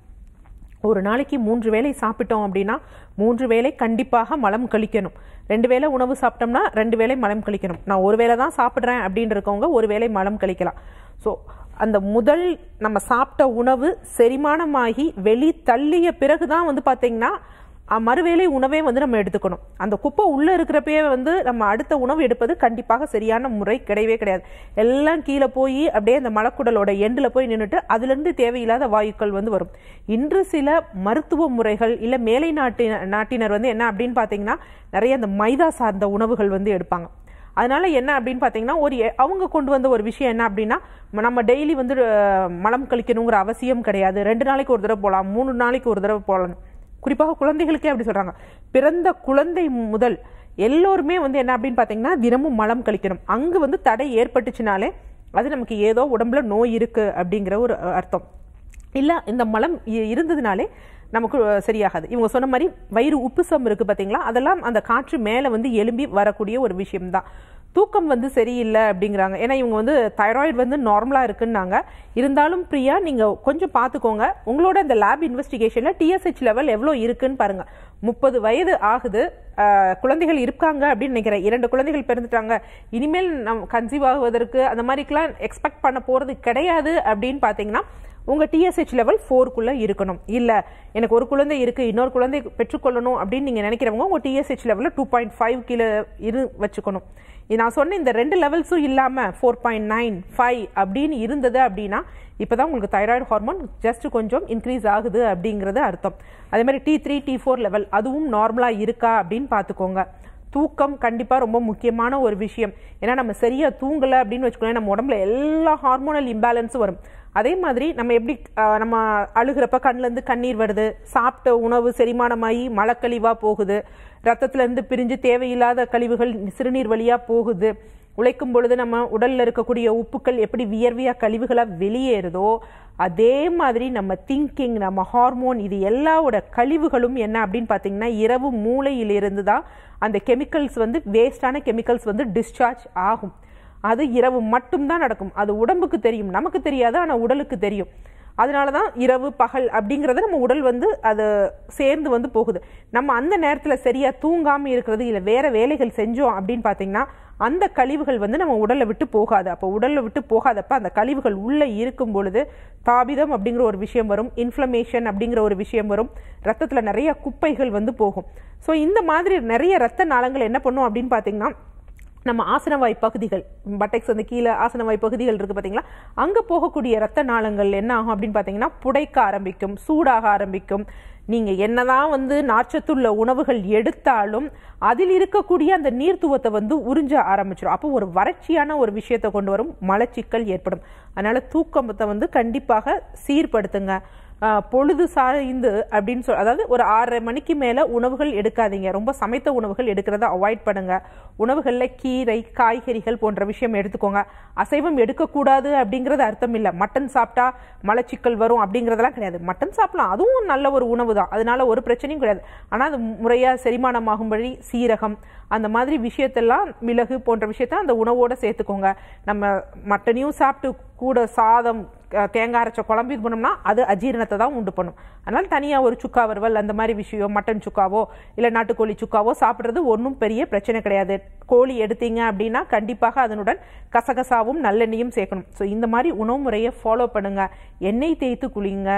ஒரு நாளைக்கு மூன்று வேளை சாப்பிட்டோம் அப்படின்னா மூன்று வேளை கண்டிப்பாக மலம் கழிக்கணும் ரெண்டு வேளை உணவு சாப்பிட்டோம்னா ரெண்டு வேளை மலம் கழிக்கணும் நான் ஒரு வேளை தான் சாப்பிட்றேன் அப்படின்னு இருக்கவங்க ஒரு வேளை மலம் கழிக்கலாம் ஸோ அந்த முதல் நம்ம சாப்பிட்ட உணவு செரிமானமாகி வெளி தள்ளிய பிறகு தான் வந்து பார்த்தீங்கன்னா அஹ், மறுவேளை உணவே வந்து நம்ம எடுத்துக்கணும் அந்த குப்பை உள்ள இருக்கிறப்பயே வந்து நம்ம அடுத்த உணவு எடுப்பது கண்டிப்பாக சரியான முறை கிடையவே கிடையாது எல்லாம் கீழே போய் அப்படியே அந்த மலக்குடலோட எண்டில் போய் நின்றுட்டு அதுலேருந்து தேவையில்லாத வாயுக்கள் வந்து வரும் இன்று சில மருத்துவ முறைகள் இல்லை மேலை நாட்டி நாட்டினர் வந்து என்ன அப்படின்னு பார்த்தீங்கன்னா நிறைய அந்த மைதா சார்ந்த உணவுகள் வந்து எடுப்பாங்க அதனால என்ன அப்படின்னு பார்த்தீங்கன்னா ஒரு எ- அவங்க கொண்டு வந்த ஒரு விஷயம் என்ன அப்படின்னா ம- நம்ம டெய்லி வந்து அஹ், மலம் கழிக்கணுங்கிற அவசியம் கிடையாது ரெண்டு நாளைக்கு ஒரு தடவை போகலாம் மூணு நாளைக்கு ஒரு தடவை போகலாம் குறிப்பாக குழந்தைகளுக்கே அப்படி சொல்றாங்க பிறந்த குழந்தை முதல் எல்லோருமே வந்து என்ன அப்படின்னு பார்த்தீங்கன்னா தினமும் மலம் கழிக்கணும் அங்கு வந்து தடை ஏற்பட்டுச்சுனாலே அது நமக்கு ஏதோ உடம்புல நோய் இருக்கு அப்படிங்கிற ஒரு அஹ், அர்த்தம் இல்ல இந்த மலம் இ- இருந்ததுனாலே நமக்கு அஹ், சரியாகாது இவங்க சொன்ன மாதிரி வயிறு உப்புசம் இருக்கு பாத்தீங்களா அதெல்லாம் அந்த காற்று மேல வந்து எழும்பி வரக்கூடிய ஒரு விஷயம்தான் தூக்கம் வந்து சரியில்லை அப்படிங்கிறாங்க ஏன்னா இவங்க வந்து தைராய்டு வந்து நார்மலா இருக்குன்னாங்க இருந்தாலும் பிரியா நீங்க கொஞ்சம் பார்த்துக்கோங்க உங்களோட இந்த லேப் இன்வெஸ்டிகேஷன்ல டிஎஸ்ஹெச் லெவல் எவ்வளோ இருக்குன்னு பாருங்க முப்பது வயது ஆகுது அஹ், குழந்தைகள் இருக்காங்க அப்படின்னு நினைக்கிறேன் இரண்டு குழந்தைகள் பிறந்துட்டாங்க இனிமேல் நம் கன்சீவ் ஆகுவதற்கு அந்த மாதிரிக்கெல்லாம் எக்ஸ்பெக்ட் பண்ண போறது கிடையாது அப்படின்னு பார்த்தீங்கன்னா உங்க டிஎஸ்ஹெச் லெவல் ஃபோருக்குள்ள இருக்கணும் இல்ல எனக்கு ஒரு குழந்தை இருக்கு இன்னொரு குழந்தை பெற்றுக்கொள்ளணும் அப்படின்னு நீங்க நினைக்கிறவங்க உங்க டிஎஸ்ஹெச் லெவலில் டூ பாயிண்ட் ஃபைவ் கீழே இரு வச்சுக்கணும் இது நான் சொன்ன இந்த ரெண்டு லெவல்ஸும் இல்லாம ஃபோர் பாயிண்ட் நைன் ஃபைவ் அப்படின்னு இருந்தது அப்படின்னா இப்பதான் உங்களுக்கு தைராய்டு ஹார்மோன் ஜஸ்ட் கொஞ்சம் இன்க்ரீஸ் ஆகுது அப்படிங்கிறது அர்த்தம் அதே மாதிரி T three T four level அதுவும் நார்மலா இருக்கா அப்படின்னு பார்த்துக்கோங்க தூக்கம் கண்டிப்பா ரொம்ப முக்கியமான ஒரு விஷயம் ஏன்னா நம்ம சரியா தூங்கல அப்படின்னு வச்சுக்கோங்களேன் நம்ம உடம்புல எல்லா ஹார்மோனல் இம்பேலன்ஸும் வரும் அதே மாதிரி நம்ம எப்படி ஆஹ், நம்ம அழுகிறப்ப கண்ணுல இருந்து கண்ணீர் வருது சாப்பிட்ட உணவு செரிமானமாகி மலக்கழிவா போகுது ரத்தத்துல இருந்து பிரிஞ்சு தேவையில்லாத கழிவுகள் சிறுநீர் வழியா போகுது உழைக்கும் பொழுது நம்ம உடல்ல இருக்கக்கூடிய உப்புக்கள் எப்படி வியர்வையா கழிவுகளா வெளியேறுதோ அதே மாதிரி நம்ம திங்கிங் நம்ம ஹார்மோன் இது எல்லாவோட கழிவுகளும் என்ன அப்படின்னு பார்த்தீங்கன்னா இரவு மூளையிலிருந்து தான் அந்த கெமிக்கல்ஸ் வந்து வேஸ்டான கெமிக்கல்ஸ் வந்து டிஸ்சார்ஜ் ஆகும் அது இரவு மட்டும்தான் நடக்கும் அது உடம்புக்கு தெரியும் நமக்கு தெரியாது ஆனால் உடலுக்கு தெரியும் அதனால தான் இரவு பகல் அப்படிங்கிறத நம்ம உடல் வந்து அது சேர்ந்து வந்து போகுது நம்ம அந்த நேரத்தில் சரியா தூங்காம இருக்கிறது இல்லை வேற வேலைகள் செஞ்சோம் அப்படின்னு பார்த்தீங்கன்னா அந்த கழிவுகள் வந்து நம்ம உடலை விட்டு போகாது அப்போ உடலை விட்டு போகாதப்ப அந்த கழிவுகள் உள்ள இருக்கும் பொழுது தாபிதம் அப்படிங்கிற ஒரு விஷயம் வரும் இன்ஃப்ளமேஷன் அப்படிங்கிற ஒரு விஷயம் வரும் ரத்தத்துல நிறைய குப்பைகள் வந்து போகும் ஸோ இந்த மாதிரி நிறைய ரத்த நாளங்கள் என்ன பண்ணும் அப்படின்னு பார்த்தீங்கன்னா நம்ம ஆசனவாய் பகுதிகள் பட்டெக்ஸ் வந்து கீழே ஆசனவாய் பகுதிகள் இருக்கு பாத்தீங்களா அங்க போகக்கூடிய ரத்த நாளங்கள் என்ன ஆகும் அப்படின்னு பாத்தீங்கன்னா புடைக்க ஆரம்பிக்கும் சூடாக ஆரம்பிக்கும் நீங்க என்னதான் வந்து நார்ச்சத்துள்ள உணவுகள் எடுத்தாலும் அதில் இருக்கக்கூடிய அந்த நீர்த்துவத்தை வந்து உறிஞ்ச ஆரம்பிச்சிடும் அப்போ ஒரு வறட்சியான ஒரு விஷயத்தை கொண்டு வரும் மலச்சிக்கல் ஏற்படும் அதனால தூக்கத்தை வந்து கண்டிப்பாக சீர்படுத்துங்க ஆஹ் பொழுது சாய்ந்து அப்படின்னு சொல் அதாவது ஒரு ஆறரை மணிக்கு மேல உணவுகள் எடுக்காதீங்க ரொம்ப சமைத்த உணவுகள் எடுக்கிறத அவாய்ட் பண்ணுங்க உணவுகள்ல கீரை காய்கறிகள் போன்ற விஷயம் எடுத்துக்கோங்க அசைவம் எடுக்கக்கூடாது அப்படிங்கிறது அர்த்தம் இல்லை மட்டன் சாப்பிட்டா மலச்சிக்கல் வரும் அப்படிங்கிறதெல்லாம் கிடையாது மட்டன் சாப்பிடலாம் அதுவும் நல்ல ஒரு உணவு தான் அதனால ஒரு பிரச்சனையும் கிடையாது ஆனா அது முறையா செரிமானமாகும்படி சீரகம் அந்த மாதிரி விஷயத்தெல்லாம் மிளகு போன்ற விஷயத்த அந்த உணவோட சேர்த்துக்கோங்க நம்ம மட்டனையும் சாப்பிட்டு கூட சாதம் அஹ், தேங்காய் அரைச்ச குழம்பு இது பண்ணோம்னா அது அஜீரணத்தை தான் உண்டு பண்ணும் அதனால தனியா ஒரு சுக்கா வறுவல் அந்த மாதிரி விஷயம் மட்டன் சுக்காவோ இல்ல நாட்டுக்கோழி சுக்காவோ சாப்பிடுறது ஒன்றும் பெரிய பிரச்சனை கிடையாது கோழி எடுத்தீங்க அப்படின்னா கண்டிப்பாக அதனுடன் கசகசாவும் நல்லெண்ணெயும் சேர்க்கணும் ஸோ இந்த மாதிரி உணவு முறையை ஃபாலோ பண்ணுங்க எண்ணெய் தேய்த்து குளிங்க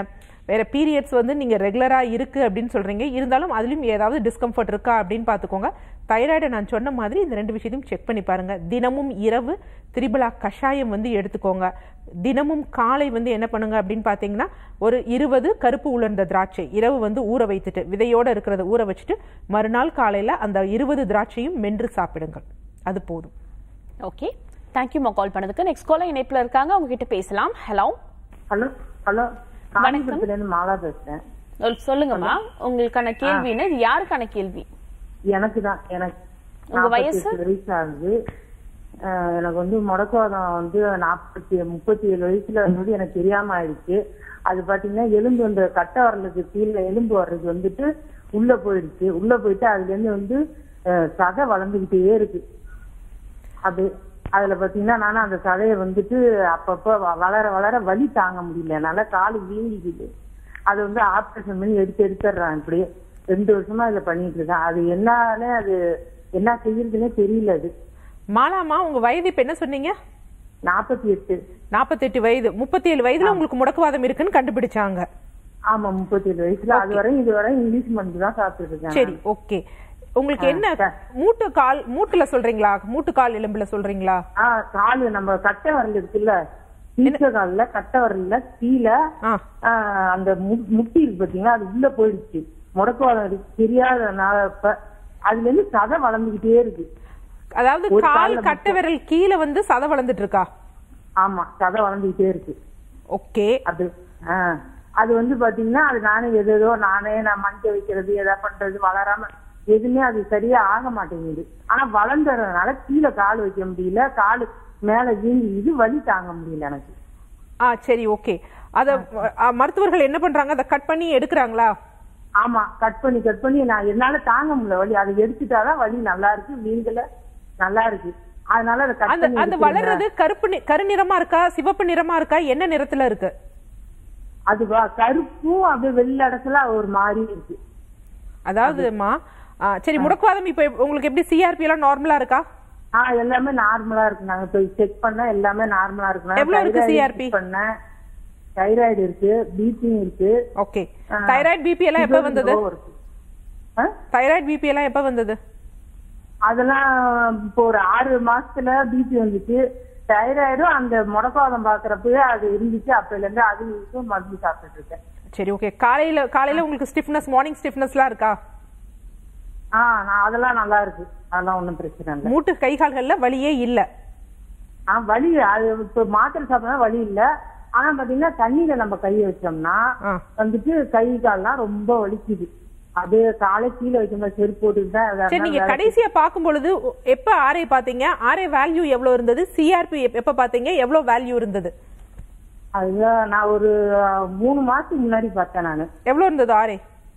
வேற பீரியட்ஸ் வந்து நீங்க ரெகுலரா இருக்கு அப்படின்னு சொல்றீங்க இருந்தாலும் அதுலயும் ஏதாவது டிஸ்கம்ஃபர்ட் இருக்கா அப்படின்னு பார்த்துக்கோங்க தைராய்டை நான் சொன்ன மாதிரி இந்த ரெண்டு விஷயத்தையும் செக் பண்ணி பாருங்க தினமும் இரவு திரிபலா கஷாயம் வந்து எடுத்துக்கோங்க தினமும் காலை வந்து என்ன பண்ணுங்க அப்படின்னு பார்த்தீங்கன்னா ஒரு இருபது கருப்பு உலர்ந்த திராட்சை இரவு வந்து ஊற வைத்துட்டு விதையோட இருக்கிறத ஊற வச்சுட்டு மறுநாள் காலையில அந்த இருபது திராட்சையும் மென்று சாப்பிடுங்கள் அது போதும் ஓகே தேங்க்யூமா கால் பண்ணதுக்கு நெக்ஸ்ட் காலர் இணைப்புல இருக்காங்க அவங்க கிட்ட பேசலாம் ஹலோ ஹலோ ஹலோ காஞ்சிபுரத்துல இருந்து மாலா பேசுறேன் சொல்லுங்கம்மா உங்களுக்கான கேள்வின்னு இது யாருக்கான கேள்வி எனக்கு தான் எனக்கு உங்க வயசு? 48 வயசு ஆகுது அஹ் எனக்கு வந்து முடக்குவாதம் வந்து நாற்பத்தி முப்பத்தி ஏழு வயசுல வந்து எனக்கு தெரியாம ஆயிடுச்சு அது பாத்தீங்கன்னா எலும்பு அந்த கட்டை வரலுக்கு கீழே எலும்பு வர்றது வந்துட்டு உள்ள போயிடுச்சு உள்ள போயிட்டு அதுல இருந்து வந்து அஹ், சதை வளர்ந்துகிட்டே இருக்கு அது அதுல பாத்தீங்கன்னா நானும் அந்த சதையை வந்துட்டு அப்பப்ப வ- வளர வளர வலி தாங்க முடியல என்னால காலு வீங்கிக்குது அது வந்து ஆப்ரேஷன் பண்ணி எடுத்து எடுத்துடுறான் இப்படியே ரெண்டு வருஷமா இதை பண்ணிட்டு இருக்கேன் அது என்னன்னு அது என்ன செய்யறதுன்னே தெரியல அது மாலாமா உங்க வயது இப்ப என்ன சொன்னீங்க நாற்பத்தி எட்டு நாற்பத்தெட்டு வயது முப்பத்தி ஏழு வயதுல உங்களுக்கு முடக்குவாதம் இருக்குன்னு கண்டுபிடிச்சாங்க ஆமா முப்பத்தி ஏழு வயசுல அது வரையும் இது வரை இங்கிலீஷ் மருந்து தான் சாப்பிட்டு இருக்கேன் சரி ஓகே உங்களுக்கு என்ன மூட்டு கால் மூட்டுல சொல்றீங்களா மூட்டு கால் எலும்புல சொல்றீங்களா ஆஹ் காலு நம்ம கட்டை வரல் இருக்குல்ல கீழ்ச்ச கால்ல கட்டை வரல கீழே ஆ ஆஹ் அந்த மு- முட்டி இருக்கு பாத்தீங்களா அது உள்ள போயிடுச்சு முடக்குவாதம் இருக்கு தெரியாதனால இப்ப அதுல இருந்து சதை வளர்ந்துகிட்டே இருக்கு அதாவது ஒரு கால் கால்ல கட்டை விரல் கீழே வந்து சதை வளர்ந்துட்டு இருக்கா ஆமா சதை வளர்ந்துகிட்டே இருக்கு ஓகே அது ஆஹ் அது வந்து பாத்தீங்கன்னா அது நானே எது ஏதோ நானே நான் மஞ்ச வைக்கிறது எதா பண்றது வளராம எதுவுமே அது சரியா ஆக மாட்டேங்குது ஆனா வளர்ந்ததுனால கீழே கால் வைக்க முடியல காலு மேல வீங்கி இது வலி தாங்க முடியல எனக்கு ஆ சரி ஓகே அத அ, மருத்துவர்கள் என்ன பண்றாங்க அதை கட் பண்ணி எடுக்கிறாங்களா ஆமா கட் பண்ணி கட் பண்ணி நான் என்னால தாங்க முடியல வலி அதை எடுத்துட்டாதான் வலி நல்லா இருக்கு வீங்கல நல்லா இருக்கு அதனால அதை கட் அந்த பண்ணி அந்த எடுத்துருங்க. வளர்றது கருப்பு நி- கருநிறமா இருக்கா சிவப்பு நிறமா இருக்கா என்ன நிறத்துல இருக்கு அது வ- கருப்பும் அப்படியே வெள்ளடத்துல ஒரு மாதிரி இருக்கு அதாவதுமா ஆ, சரி முடக்குவாதம் இப்ப உங்களுக்கு எப்படி சிஆர்பி எல்லாம் நார்மலா இருக்கா ஆஹ் எல்லாமே நார்மலா இருக்கு நாங்க போய் செக் பண்ண எல்லாமே நார்மலா இருக்கு நான் எவ்வளவு இருக்கு thyroid CRP? check பண்ணேன் தைராய்டு இருக்கு பிபி இருக்கு ஓகே தைராய்டு பிபி எல்லாம் எப்ப sugar வந்தது low இருக்கு. ஆ? தைராய்டு பிபி எல்லாம் எப்ப வந்தது அதெல்லாம் இப்போ ஒரு ஆறு மாசத்துல பிபி வந்துச்சு தைராய்டும் அந்த முடக்காதம் பாக்குறப்பவே அது இருந்துச்சு அப்பையில இருந்து அது இருக்கும் மருந்து சாப்பிட்டுட்டு இருக்கேன் சரி ஓகே காலையில காலையில உங்களுக்கு ஸ்டிஃப்னஸ் மார்னிங் ஸ்டிஃப்னஸ்லாம் இருக்கா ஆஹ் நான் அதெல்லாம் நல்லா இருக்கு அதெல்லாம் ஒண்ணும் பிரச்சனை இல்லை மூட்டு கை கால்கள்ல வலியே இல்ல ஆஹ் வலி அது இப்ப மாத்திரை சாப்பிட்டா வலி இல்ல ஆனா பாத்தீங்கன்னா தண்ணியில நம்ம கையை வச்சோம்னா ஆ. வந்துட்டு கை கால்லாம் ரொம்ப வலிக்குது அது காலை கீழே வைக்கும்போது செருப்பு போட்டுட்டு தான் எதா சரி நீங்க இருந்தாலும் வேலை கடைசியா பார்க்கும் பொழுது எப்ப ஆர்ஐ பாத்தீங்க ஆர்ஐ வேல்யூ எவ்வளவு இருந்தது சிஆர்பி எப்ப பாத்தீங்க எவ்வளவு வேல்யூ இருந்தது அதுதான் நான் ஒரு ஆஹ், மூணு மாசத்துக்கு முன்னாடி பார்த்தேன் நானு எவ்வளவு இருந்தது ஆர்ஐ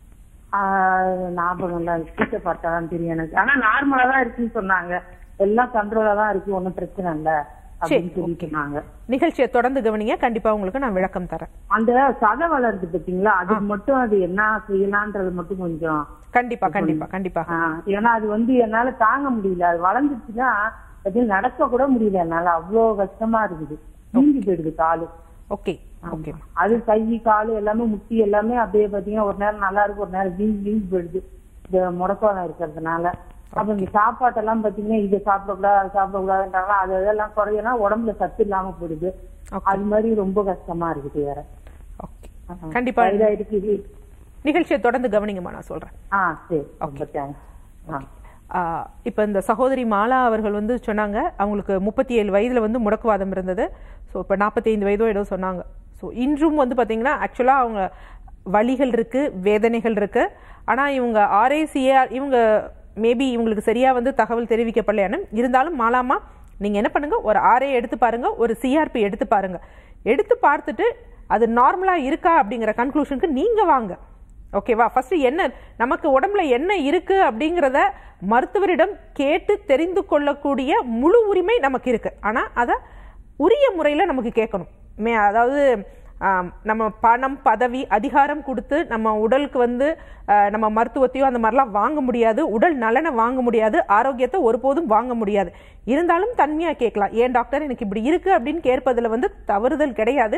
ஆஹ், ஞாபகம் இல்ல கிட்ட பார்த்தாதான் தெரியும் எனக்கு ஆனா நார்மலா தான் இருக்குன்னு சொன்னாங்க எல்லாம் கண்ட்ரோலா தான் இருக்கு ஒண்ணும் பிரச்சனை இல்ல அப்படின்னு சொல்லி சொன்னாங்க நிகழ்ச்சியை தொடர்ந்து கவனிங்க கண்டிப்பா உங்களுக்கு நான் விளக்கம் தரேன் அந்த சதை வளருது பாத்தீங்களா அதுக்கு மட்டும் அது என்ன செய்யலான்றது மட்டும் கொஞ்சம் கண்டிப்பா கண்டிப்பா கண்டிப்பா ஆஹ், ஏன்னா அது வந்து என்னால தாங்க முடியல அது வளர்ந்துச்சுன்னா அது நடக்க கூட முடியல என்னால அவ்வளவு கஷ்டமா இருக்குது வீங்கி போயிடுது காலு ஓகே ஓகே அது கை காலு எல்லாமே முட்டி எல்லாமே அப்படியே பாத்தீங்கன்னா ஒரு நேரம் நல்லா இருக்கு ஒரு நேரம் வீங்கி வீங்கி போயிடுது இந்த முடக்கம் இருக்கிறதுனால அப்ப இந்த சாப்பாட்டெல்லாம் பாத்தீங்கன்னா இதை சாப்பிடக்கூடாது அதை சாப்பிடக்கூடாதுன்றாங்களா அது இதெல்லாம் குறையனா உடம்புல சத்து இல்லாம போயிடுது அது மாதிரி ரொம்ப கஷ்டமா இருக்குது வேற ஓகே கண்டிப்பா இதாயிருக்கு இது நிகழ்ச்சியை தொடர்ந்து கவனிங்கம்மா நான் சொல்றேன் ஆ சரி ரொம்ப தேங்க்ஸ் ஆ ஆஹ் இப்ப இந்த சகோதரி மாலா அவர்கள் வந்து சொன்னாங்க அவங்களுக்கு முப்பத்தி ஏழு வயதுல வந்து முடக்குவாதம் இருந்தது ஸோ இப்போ நாற்பத்தைந்து வயதோ ஏதோ சொன்னாங்க ஸோ இன்றும் வந்து பாத்தீங்கன்னா ஆக்சுவலா அவங்க வலிகள் இருக்கு வேதனைகள் இருக்கு ஆனா இவங்க ஆர்ஏசிஏஆர் இவங்க மேபி இவங்களுக்கு சரியா வந்து தகவல் தெரிவிக்கப்படலையானு இருந்தாலும் மாலாமா நீங்க என்ன பண்ணுங்க ஒரு ஆர்ஏ எடுத்து பாருங்க ஒரு சிஆர்பி எடுத்து பாருங்க எடுத்து பார்த்துட்டு அது நார்மலா இருக்கா அப்படிங்கிற கன்க்ளூஷனுக்கு நீங்க வாங்க ஓகேவா ஃபர்ஸ்ட் என்ன நமக்கு உடம்புல என்ன இருக்கு அப்படிங்கிறத மருத்துவரிடம் கேட்டு தெரிந்து கொள்ளக்கூடிய முழு உரிமை நமக்கு இருக்கு ஆனா அதை உரிய முறையில் நமக்கு கேட்கணும் மே அதாவது ஆம், நம்ம பணம் பதவி அதிகாரம் கொடுத்து நம்ம உடலுக்கு வந்து ஆஹ், நம்ம மருத்துவத்தையோ அந்த மாதிரிலாம் வாங்க முடியாது உடல் நலனை வாங்க முடியாது ஆரோக்கியத்தை ஒருபோதும் வாங்க முடியாது இருந்தாலும் தன்மையாக கேட்கலாம் ஏன் டாக்டர் எனக்கு இப்படி இருக்கு அப்படின்னு கேட்பதில் வந்து தவறுதல் கிடையாது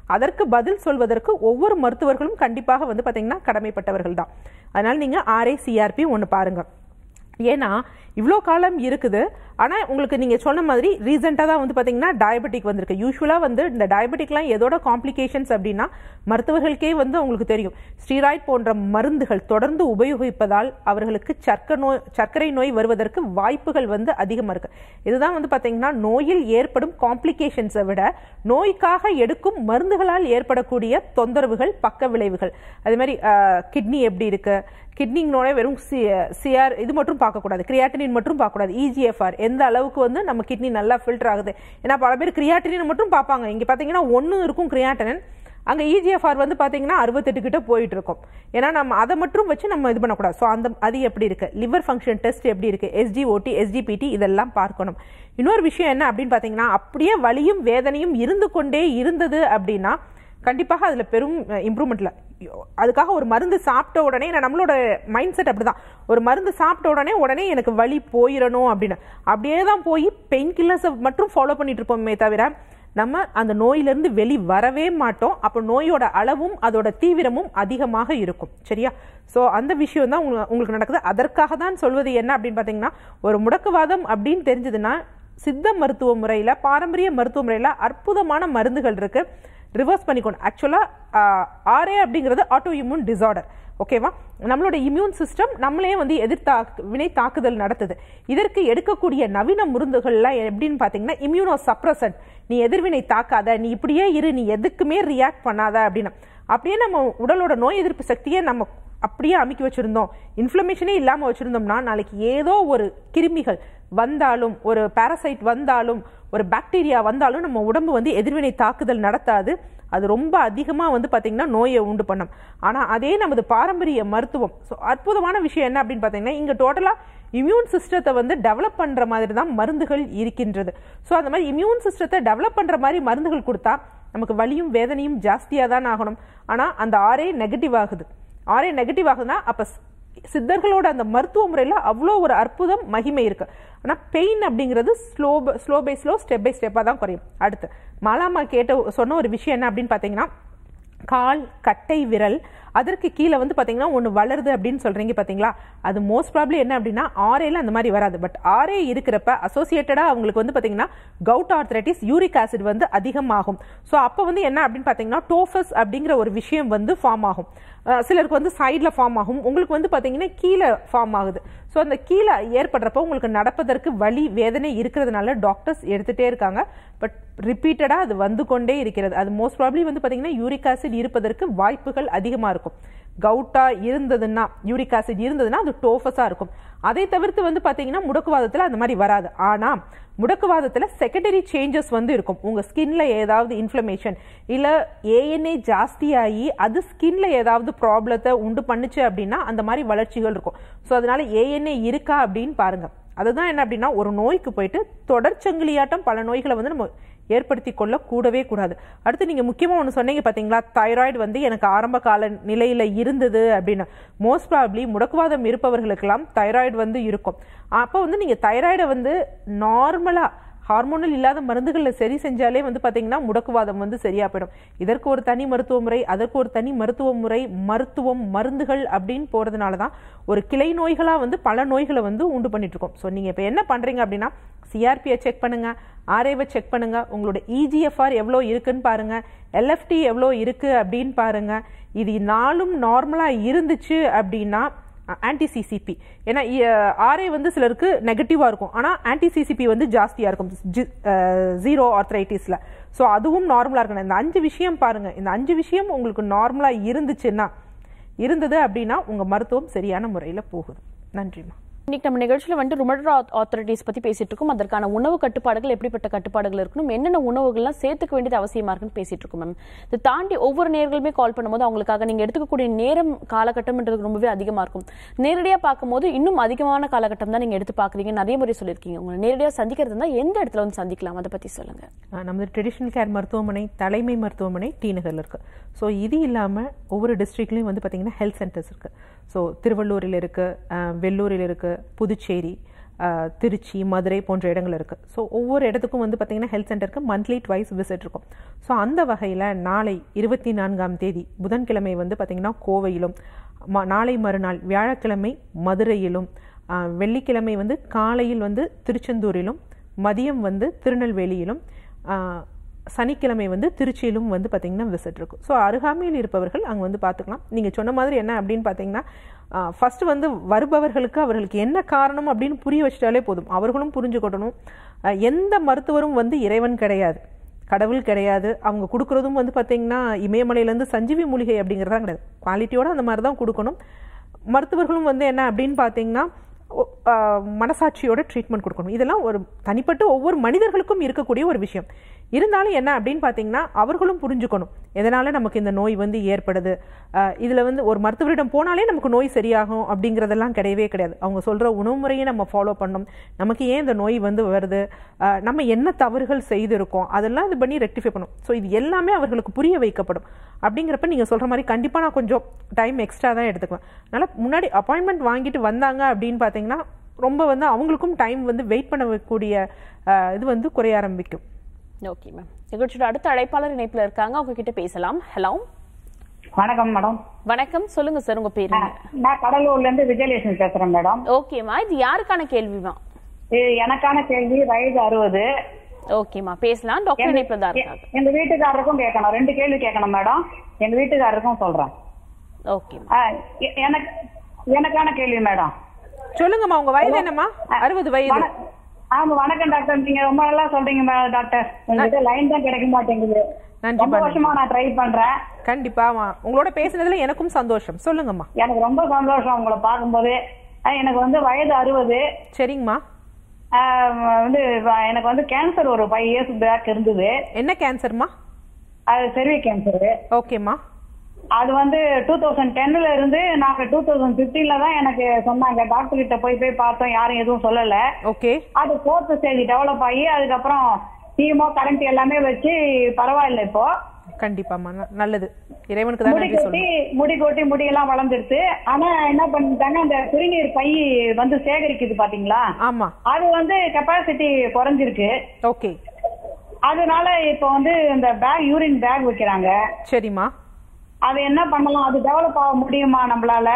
அதற்கு பதில் சொல்வதற்கு ஒவ்வொரு மருத்துவர்களும் கண்டிப்பாக வந்து பார்த்தீங்கன்னா கடமைப்பட்டவர்கள் தான் அதனால நீங்கள் ஆர்ஐசிஆர்பி ஒன்று பாருங்க ஏன்னா இவ்வளோ காலம் இருக்குது ஆனால் உங்களுக்கு நீங்கள் சொன்ன மாதிரி ரீசெண்டாக தான் வந்து பார்த்தீங்கன்னா டயபெட்டிக் வந்திருக்கு யூஸ்வலாக வந்து இந்த டயபெட்டிக்லாம் எதோட காம்ப்ளிகேஷன்ஸ் அப்படின்னா மருத்துவர்களுக்கே வந்து அவங்களுக்கு தெரியும் ஸ்டீராய்ட் போன்ற மருந்துகள் தொடர்ந்து உபயோகிப்பதால் அவர்களுக்கு சர்க்கரை நோய் சர்க்கரை நோய் வருவதற்கு வாய்ப்புகள் வந்து அதிகமாக இருக்கு இதுதான் வந்து பார்த்தீங்கன்னா நோயில் ஏற்படும் காம்ப்ளிகேஷன்ஸை விட நோய்க்காக எடுக்கும் மருந்துகளால் ஏற்படக்கூடிய தொந்தரவுகள் பக்க விளைவுகள் அதே மாதிரி கிட்னி எப்படி இருக்கு கிட்னிங்கனோட வெறும் சி சிஆர் இது மட்டும் பார்க்கக்கூடாது கிரியாட்டினின் மட்டும் பார்க்கக்கூடாது இஜிஎஃப்ஆர் எந்த அளவுக்கு வந்து நம்ம கிட்னி நல்லா ஃபில்டர் ஆகுது ஏன்னா பல பேர் கிரியாட்டினின் மட்டும் பார்ப்பாங்க இங்கே பார்த்தீங்கன்னா ஒன்று இருக்கும் கிரியாட்டினின் அங்கே இஜிஎஃப்ஆர் வந்து பார்த்தீங்கன்னா அறுபத்தெட்டு கிட்ட போயிட்டு இருக்கும் ஏன்னா நம்ம அதை மட்டும் வச்சு நம்ம இது பண்ணக்கூடாது ஸோ அந்த அது எப்படி இருக்கு லிவர் ஃபங்க்ஷன் டெஸ்ட் எப்படி இருக்கு எஸ்டிஓடி எஸ்டிபிடி இதெல்லாம் பார்க்கணும் இன்னொரு விஷயம் என்ன அப்படின்னு பார்த்தீங்கன்னா அப்படியே வலியும் வேதனையும் இருந்து கொண்டே இருந்தது அப்படின்னா கண்டிப்பாக அதில் பெரும் இம்ப்ரூவ்மெண்ட்ல அதுக்காக ஒரு மருந்து சாப்பிட்ட உடனே நான் நம்மளோட மைண்ட் செட் அப்படிதான் ஒரு மருந்து சாப்பிட்ட உடனே உடனே எனக்கு வலி போயிடணும் அப்படின்னு அப்படியே தான் போய் பெயின் கில்லர்ஸை மட்டும் ஃபாலோ பண்ணிட்டு இருப்போமே தவிர நம்ம அந்த நோயிலிருந்து வெளி வரவே மாட்டோம் அப்போ நோயோட அளவும் அதோட தீவிரமும் அதிகமாக இருக்கும் சரியா ஸோ அந்த விஷயம் தான் உங்களுக்கு நடக்குது அதற்காக தான் சொல்வது என்ன அப்படின்னு பார்த்தீங்கன்னா ஒரு முடக்குவாதம் அப்படின்னு தெரிஞ்சதுன்னா சித்த மருத்துவ முறையில் பாரம்பரிய மருத்துவ முறையில் அற்புதமான மருந்துகள் இருக்கு ரிவர்ஸ் பண்ணிக்கணும் ஆக்சுவலாக ஆர்ஏ அப்படிங்கிறது ஆட்டோ இம்யூன் டிசார்டர் ஓகேவா நம்மளோட இம்யூன் சிஸ்டம் நம்மளே வந்து எதிர்த்தா வினை தாக்குதல் நடத்துது இதற்கு எடுக்கக்கூடிய நவீன மருந்துகள்லாம் எப்படின்னு பார்த்தீங்கன்னா இம்யூனோ சப்ரசன்ட் நீ எதிர்வினை தாக்காத நீ இப்படியே இரு நீ எதுக்குமே ரியாக்ட் பண்ணாத அப்படின்னு அப்படியே நம்ம உடலோட நோய் எதிர்ப்பு சக்தியை நம்ம அப்படியே அமுக்கி வச்சிருந்தோம் இன்ஃப்ளமேஷனே இல்லாமல் வச்சிருந்தோம்னா நாளைக்கு ஏதோ ஒரு கிருமிகள் வந்தாலும் ஒரு பாரசைட் வந்தாலும் ஒரு பாக்டீரியா வந்தாலும் நம்ம உடம்பு வந்து எதிர்வினை தாக்குதல் நடத்தாது அது ரொம்ப அதிகமாக வந்து பார்த்திங்கன்னா நோயை உண்டு பண்ணும் ஆனால் அதே நமது பாரம்பரிய மருத்துவம் ஸோ அற்புதமான விஷயம் என்ன அப்படின்னு பார்த்தீங்கன்னா இங்கே டோட்டலாக இம்யூன் சிஸ்டத்தை வந்து டெவலப் பண்ணுற மாதிரி தான் மருந்துகள் இருக்கின்றது ஸோ அந்த மாதிரி இம்யூன் சிஸ்டத்தை டெவலப் பண்ணுற மாதிரி மருந்துகள் கொடுத்தா நமக்கு வலியும் வேதனையும் ஜாஸ்தியாக தான் ஆகணும் ஆனால் அந்த ஆரே நெகட்டிவ் ஆகுது ஆரே நெகட்டிவ் ஆகுதுன்னா அப்போ சித்தர்களோட அந்த மருத்துவ முறையில் அவ்வளோ ஒரு அற்புதம் மகிமை இருக்கு ஆனால் பெயின் அப்படிங்கிறது slow slow by slow step by ஸ்டெப்பாக தான் குறையும் அடுத்து மாலாமா கேட்ட சொன்ன ஒரு விஷயம் என்ன அப்படின்னு பார்த்தீங்கன்னா கால் கட்டை விரல் அதற்கு கீழே வந்து பார்த்தீங்கன்னா ஒன்று வளருது அப்படின்னு சொல்றீங்க பார்த்தீங்களா அது மோஸ்ட் ப்ராப்ளி என்ன அப்படின்னா ஆரேல அந்த மாதிரி வராது பட் ஆரே இருக்கிறப்ப அசோசியேட்டடாக அவங்களுக்கு வந்து பார்த்தீங்கன்னா கவுட் ஆர்த்ரைட்டிஸ் யூரிக் ஆசிட் வந்து அதிகமாகும் ஸோ அப்போ வந்து என்ன அப்படின்னு பார்த்தீங்கன்னா டோஃபஸ் அப்படிங்கிற ஒரு விஷயம் வந்து ஃபார்ம் ஆகும் அஹ் சிலருக்கு வந்து சைடில் ஃபார்ம் ஆகும் உங்களுக்கு வந்து பார்த்தீங்கன்னா கீழே ஃபார்ம் ஆகுது ஸோ அந்த கீழே ஏற்படுறப்போ உங்களுக்கு நடப்பதற்கு வலி வேதனை இருக்கிறதுனால டாக்டர்ஸ் எடுத்துகிட்டே இருக்காங்க பட் ரிப்பீட்டடாக அது வந்து கொண்டே இருக்கிறது அது மோஸ்ட் ப்ராப்ளி வந்து பார்த்தீங்கன்னா யூரிக் ஆசிட் இருப்பதற்கு வாய்ப்புகள் அதிகமாக இருக்கும் கவுட்டா இருந்ததுன்னா யூரிக் ஆசிட் இருந்ததுன்னா அது டோஃபஸாக இருக்கும் அதை தவிர்த்து வந்து பார்த்தீங்கன்னா முடக்குவாதத்தில் அந்த மாதிரி வராது ஆனால் முடக்குவாதத்தில் செகண்டரி சேஞ்சஸ் வந்து இருக்கும் உங்கள் ஸ்கின்ல ஏதாவது இன்ஃப்ளமேஷன் இல்லை ஏஎன்ஏ ஜாஸ்தியாகி அது ஸ்கின்ல ஏதாவது ப்ராப்ளத்தை உண்டு பண்ணுச்சு அப்படின்னா அந்த மாதிரி வளர்ச்சிகள் இருக்கும் ஸோ அதனால ஏஎன்ஏ இருக்கா அப்படின்னு பாருங்க அதுதான் என்ன அப்படின்னா ஒரு நோய்க்கு போயிட்டு தொடர்ச்சங்கிலியாட்டம் பல நோய்களை வந்து நம்ம ஏற்படுத்தி கொள்ள கூடவே கூடாது அடுத்து நீங்க முக்கியமா ஒன்று சொன்னீங்க பாத்தீங்களா தைராய்டு வந்து எனக்கு ஆரம்ப கால நிலையில இருந்தது அப்படின்னு மோஸ்ட் ப்ராப்ளி முடக்குவாதம் இருப்பவர்களுக்கெல்லாம் தைராய்டு வந்து இருக்கும் அப்போ வந்து நீங்க தைராய்டை வந்து நார்மலா ஹார்மோனல் இல்லாத மருந்துகளில் சரி செஞ்சாலே வந்து பார்த்தீங்கன்னா முடக்குவாதம் வந்து சரியா போயிடும் இதற்கு ஒரு தனி மருத்துவ முறை அதற்கு ஒரு தனி மருத்துவ முறை மருத்துவம் மருந்துகள் அப்படின்னு போறதுனால தான் ஒரு கிளை நோய்களாக வந்து பல நோய்களை வந்து உண்டு பண்ணிட்டு இருக்கோம் ஸோ நீங்கள் இப்போ என்ன பண்றீங்க அப்படின்னா சிஆர்பியை செக் பண்ணுங்க ஆர்ஏவை செக் பண்ணுங்க உங்களோட இஜிஎஃப்ஆர் எவ்வளோ இருக்குன்னு பாருங்க எல்எஃப்டி எவ்வளோ இருக்கு அப்படின்னு பாருங்க இது நாளும் நார்மலாக இருந்துச்சு அப்படின்னா ஆன்டி சிசிபி ஏன்னா ஆர்ஏ வந்து சிலருக்கு நெகட்டிவாக இருக்கும் ஆனால் ஆன்டி சிசிபி வந்து ஜாஸ்தியாக இருக்கும் ஜீரோ ஆர்த்ரைட்டிஸில் ஸோ அதுவும் நார்மலாக இருக்கணும் இந்த அஞ்சு விஷயம் பாருங்க இந்த அஞ்சு விஷயம் உங்களுக்கு நார்மலாக இருந்துச்சுன்னா இருந்தது அப்படின்னா உங்கள் மருத்துவம் சரியான முறையில் போகுது நன்றிம்மா இன்னைக்கு நம்ம நிகழ்ச்சியில் வந்துட்டு ருமட்டா ஆத்தரிட்டிஸ் பத்தி பேசிட்டு இருக்கோம் அதற்கான உணவு கட்டுப்பாடுகள் எப்படிப்பட்ட கட்டுப்பாடுகள் இருக்கணும் என்னென்ன உணவுகள்லாம் சேர்த்துக்க வேண்டியது அவசியமா இருக்குன்னு பேசிட்டு இருக்கோம் மேம் இதை தாண்டி ஒவ்வொரு நேர்களுமே கால் பண்ணும்போது அவங்களுக்காக நீங்க எடுத்துக்கக்கூடிய நேரம் காலகட்டம்ன்றது ரொம்பவே அதிகமா இருக்கும் நேரடியா பார்க்கும்போது இன்னும் அதிகமான காலகட்டம் தான் நீங்க எடுத்து பாக்குறீங்க நிறைய முறை சொல்லியிருக்கீங்க உங்களை நேரடியா சந்திக்கிறது இருந்தா எந்த இடத்துல வந்து சந்திக்கலாம் அதை பத்தி சொல்லுங்க ஆஹ் நமது ட்ரெடிஷ்னல் கேர் மருத்துவமனை தலைமை மருத்துவமனை டி நகரில் இருக்கு ஸோ இது இல்லாமல் ஒவ்வொரு டிஸ்ட்ரிக்ட்லையும் வந்து பார்த்தீங்கன்னா ஹெல்த் சென்டர்ஸ் இருக்கு ஸோ திருவள்ளூரில் இருக்கு ஆஹ் வெள்ளூரில் இருக்கு புதுச்சேரி அஹ், திருச்சி மதுரை போன்ற இடங்கள் இருக்குது ஸோ ஒவ்வொரு இடத்துக்கும் வந்து பார்த்திங்கன்னா ஹெல்த் சென்டருக்கு மந்த்லி ட்வைஸ் விசிட் இருக்கும் ஸோ அந்த வகையில் நாளை இருபத்தி நான்காம் தேதி புதன்கிழமை வந்து பார்த்திங்கன்னா கோவையிலும் ம- நாளை மறுநாள் வியாழக்கிழமை மதுரையிலும் அஹ், வெள்ளிக்கிழமை வந்து காலையில் வந்து திருச்செந்தூரிலும் மதியம் வந்து திருநெல்வேலியிலும் அஹ், சனிக்கிழமை வந்து திருச்சியிலும் வந்து பார்த்திங்கன்னா விசிட் இருக்கும் ஸோ அருகாமையில் இருப்பவர்கள் அங்கே வந்து பார்த்துக்கலாம் நீங்கள் சொன்ன மாதிரி என்ன அப்படின்னு பார்த்தீங்கன்னா ஃபஸ்ட்டு வந்து வருபவர்களுக்கு அவர்களுக்கு என்ன காரணம் அப்படின்னு புரிய வச்சிட்டாலே போதும் அவர்களும் புரிஞ்சுக்கொள்ளணும் அஹ், எந்த மருத்துவரும் வந்து இறைவன் கிடையாது கடவுள் கிடையாது அவங்க கொடுக்குறதும் வந்து பார்த்தீங்கன்னா இமயமலையிலேருந்து சஞ்சீவி மூலிகை அப்படிங்கிறதா கிடையாது குவாலிட்டியோட அந்த மாதிரி தான் கொடுக்கணும் மருத்துவர்களும் வந்து என்ன அப்படின்னு பார்த்தீங்கன்னா ஒ- ஆஹ் மனசாட்சியோட ட்ரீட்மெண்ட் கொடுக்கணும் இதெல்லாம் ஒரு தனிப்பட்ட ஒவ்வொரு மனிதர்களுக்கும் இருக்கக்கூடிய ஒரு விஷயம் இருந்தாலும் என்ன அப்படின்னு பார்த்தீங்கன்னா அவர்களும் புரிஞ்சுக்கணும் எதனால நமக்கு இந்த நோய் வந்து ஏற்படுது ஆஹ் இதுல வந்து ஒரு மருத்துவரிடம் போனாலே நமக்கு நோய் சரியாகும் அப்படிங்கிறதெல்லாம் கிடையவே கிடையாது அவங்க சொல்ற உணவு முறையை நம்ம ஃபாலோ பண்ணணும் நமக்கு ஏன் இந்த நோய் வந்து வருது ஆஹ் நம்ம என்ன தவறுகள் செய்திருக்கோம் அதெல்லாம் இது பண்ணி ரெக்டிஃபை பண்ணும் ஸோ இது எல்லாமே அவர்களுக்கு புரிய வைக்கப்படும் அப்படிங்கிறப்ப நீங்க சொல்ற மாதிரி கண்டிப்பா நான் கொஞ்சம் டைம் எக்ஸ்ட்ரா தான் எடுத்துக்குவேன் அதனால முன்னாடி அப்பாயின்மெண்ட் வாங்கிட்டு வந்தாங்க அப்படின்னு பார்த்தீங்கன்னா ரொம்ப வந்து அவங்களுக்கும் டைம் வந்து வெயிட் பண்ணக்கூடிய ஆஹ் இது வந்து குறைய ஆரம்பிக்கும் ஓகே மேம் நிகழ்ச்சியோட அடுத்த அழைப்பாளர் இணைப்புல இருக்காங்க அவங்க கிட்ட பேசலாம் ஹலோ வணக்கம் மேடம் வணக்கம் சொல்லுங்க சார் உங்க பேரு நான் கடலூர்ல இருந்து விஜயலட்சுமி பேசுறேன் மேடம் ஓகேம்மா இது யாருக்கான கேள்விமா இது எனக்கான கேள்வி வயது அறுபது ஓகேம்மா பேசலாம் டாக்டர் இணைப்புல தான் இருக்காங்க எங்க வீட்டுக்காரருக்கும் கேட்கணும் ரெண்டு கேள்வி கேட்கணும் மேடம் எங்க வீட்டுக்காரருக்கும் சொல்றேன் ஓகேம்மா ஆ, எ- எனக்கு எனக்கான கேள்வி மேடம் சொல்லுங்கம்மா உங்க வயது என்னம்மா அறுபது வயது வண- ஆமா வணக்கம் டாக்டர் நீங்க ரொம்ப நல்லா சொல்றீங்க மே- டாக்டர் உங்ககிட்ட லைன் தான் கிடைக்க மாட்டேங்குது நன்றி, ரொம்ப வருஷமா நான் ட்ரை பண்றேன் கண்டிப்பாமா உங்களோட பேசுனதுல எனக்கும் சந்தோஷம் சொல்லுங்கம்மா எனக்கு ரொம்ப சந்தோஷம் உங்களை பார்க்கும்போது ஆ, எனக்கு வந்து வயது அறுபது சரிங்கம்மா வந்து வ- எனக்கு வந்து கேன்சர் ஒரு ஃபைவ் இயர்ஸ் பேக் இருந்தது என்ன கேன்சர்மா அது செர்வி கேன்சர் ஓகேம்மா அது வந்து டூ தௌசண்ட் டென்ல இருந்து நாங்க டூ தௌசண்ட் பிப்டீன்ல தான் எனக்கு சொன்னாங்க டாக்டர் கிட்ட போய் போய் பார்த்தோம் யாரும் எதுவும் சொல்லல ஓகே அது ஃபோர்த் ஸ்டேஜ் டெவலப் ஆகி அதுக்கப்புறம் கீமோ கரண்ட் எல்லாமே வச்சு பரவாயில்ல இப்போ கண்டிப்பாம்மா ந- நல்லது இறைவனுக்கு தான் முடி நன்றி கொட்டி சொல்லணும் முடி கொட்டி முடியெல்லாம் வளர்ந்துருச்சு ஆனா என்ன பண்ணிட்டாங்க அந்த சிறுநீர் பை வந்து சேகரிக்குது பாத்தீங்களா ஆமா அது வந்து கெப்பாசிட்டி குறைஞ்சிருக்கு ஓகே அதனால இப்போ வந்து இந்த பேக் யூரின் பேக் வைக்கிறாங்க சரிம்மா அது என்ன பண்ணலாம் அது டெவலப் ஆக முடியுமா நம்மளால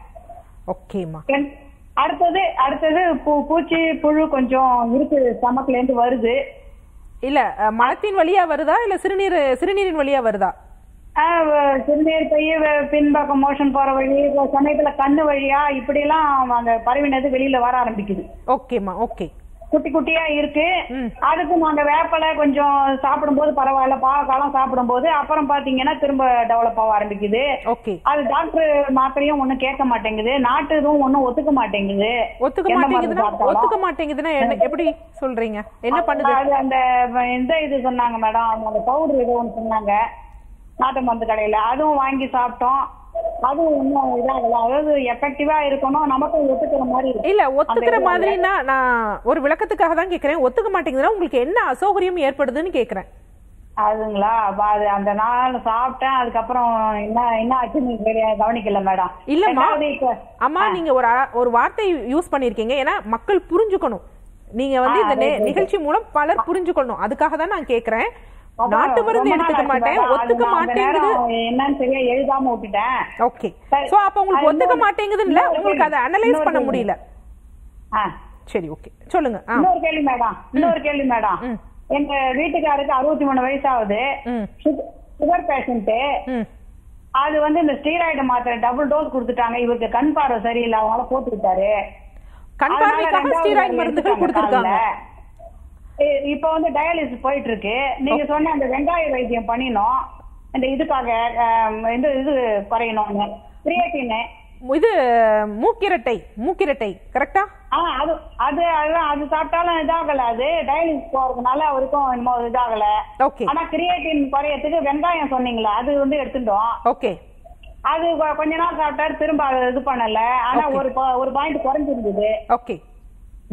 ஓகேம்மா என்- அடுத்தது அடுத்தது பூ பூச்சி புழு கொஞ்சம் இருக்கு ஸ்டமக்ல இருந்து வருது இல்ல அஹ், மலத்தின் வழியா வருதா இல்ல சிறுநீர் சிறுநீரின் வழியா வருதா ஆஹ் வ- சிறுநீர் பைய வ- பின்பக்கம் மோஷன் போற வழி இப்ப சமயத்துல கண்ணு வழியா இப்படி எல்லாம் அந்த பரவினது வெளியில வர ஆரம்பிக்குது ஓகேம்மா ஓகே குட்டி குட்டியா இருக்கு ம். அதுக்கு நாங்க வேப்பலை கொஞ்சம் சாப்பிடும்போது பரவாயில்ல பாவக்காலம் சாப்பிடும்போது அப்புறம் பாத்தீங்கன்னா திரும்ப டெவலப் ஆக ஆரம்பிக்குது ஓகே அது டாக்டர் மாத்திரையும் ஒண்ணும் கேட்க மாட்டேங்குது நாட்டு இதுவும் ஒண்ணும் ஒத்துக்க மாட்டேங்குது ஒத்துக்க எந்த மருந்து மாட்டேங்குதுன்னா சாப்பிட்டாலும். ஒத்துக்க மாட்டேங்குதுன்னா என்ன எப்படி சொல்றீங்க என்ன பண்ணுது அது அந்த இந்த இது சொன்னாங்க மேடம் அந்த பவுடர் ஏதோ ஒன்று சொன்னாங்க நாட்டு மருந்து கடையில அதுவும் வாங்கி சாப்பிட்டோம் அதுவும் இன்னும் இதாகல அதாவது எஃபெக்டிவா இருக்கணும் நமக்கும் ஒத்துக்கிற மாதிரி இருக்கு. இல்ல ஒத்துக்கிற அந்த இது மாதிரின்னா நான் ஒரு விளக்கத்துக்காக தான் கேக்குறேன் ஒத்துக்க மாட்டேங்குதுன்னா உங்களுக்கு என்ன அசௌகரியம் ஏற்படுதுன்னு கேக்குறேன் அதுங்களா அப்ப அது அந்த நாள் சாப்பிட்டேன் அதுக்கப்புறம் என்ன என்ன ஆச்சுன்னு சரியா கவனிக்கல மேடம் இல்லம்மா ரெண்டாவது இப்ப- அம்மா நீங்க ஒரு அ- ஒரு வார்த்தை யூஸ் பண்ணிருக்கீங்க ஏன்னா மக்கள் புரிஞ்சுக்கணும் நீங்க வந்து இந்த நே- நிகழ்ச்சி மூலம் பலர் புரிஞ்சுக்கணும் அதுக்காக தான் நான் கேக்குறேன் அதான் நாட்டு மருந்து ரொம்ப நாள் எடுத்துக்க ஆச்சு மாட்டேன் மேடம். அது ஒத்துக்க நான் அந்த மாட்டேங்குது நேரம் என்னன்னு சரியா எழுதாம விட்டுட்டேன் ஓகே சரி. சோ அப்ப உங்களுக்கு அது ஒத்துக்க இன்னொரு- மாட்டேங்குதுன்னு இல்ல இன்னொரு உங்களுக்கு அதை கேள்வி. அனலைஸ் இன்னொரு பண்ண கேள்வி. முடியல ஆ சரி ஓகே சொல்லுங்க ஆ இன்னொரு கேள்வி மேடம் இன்னொரு கேள்வி மேடம் ம். எங்க வீட்டுக்காருக்கு அறுபத்தி மூணு வயசாகுது ம் சுகர் பேஷண்ட் ம் அது வந்து இந்த ஸ்டீராய்டு மாத்திரை டபுள் டோஸ் கொடுத்துட்டாங்க இவருக்கு கண் பார்வை சரியில்லை அதனால போட்டுக்கிட்டாரு கண் அதனால பார்வைக்காக ரெண்டாவது ஸ்டீராய்டு மருந்து மருந்துகள் எடுத்துட்டாங்க கொடுத்துருக்காங்க காலைல. இ- இப்ப வந்து டயாலிசிஸ் போயிட்டு இருக்கு நீங்க சொன்ன அந்த வெங்காய வைத்தியம் பண்ணினோம் இந்த இதுக்காக ஆம், இந்த இது குறையணும்னு கிரியேட்டின் இது மூக்கிரட்டை மூக்கிரட்டை கரெக்டா ஆ அது அது அதான் அது சாப்பிட்டாலும் இதாகல அது டயாலிசிஸ் போறதுனால அவருக்கும் என்னமோ இதாகல ஓகே ஆனா கிரியேட்டின் குறையத்துக்கு வெங்காயம் சொன்னீங்களா அது வந்து எடுத்துட்டோம் ஓகே அது கொ- கொஞ்ச நாள் சாப்பிட்டாரு திரும்ப அது இது பண்ணல ஆனா Okay. ஒரு ப- ஒரு பாயிண்ட் குறைஞ்சிருந்தது ஓகே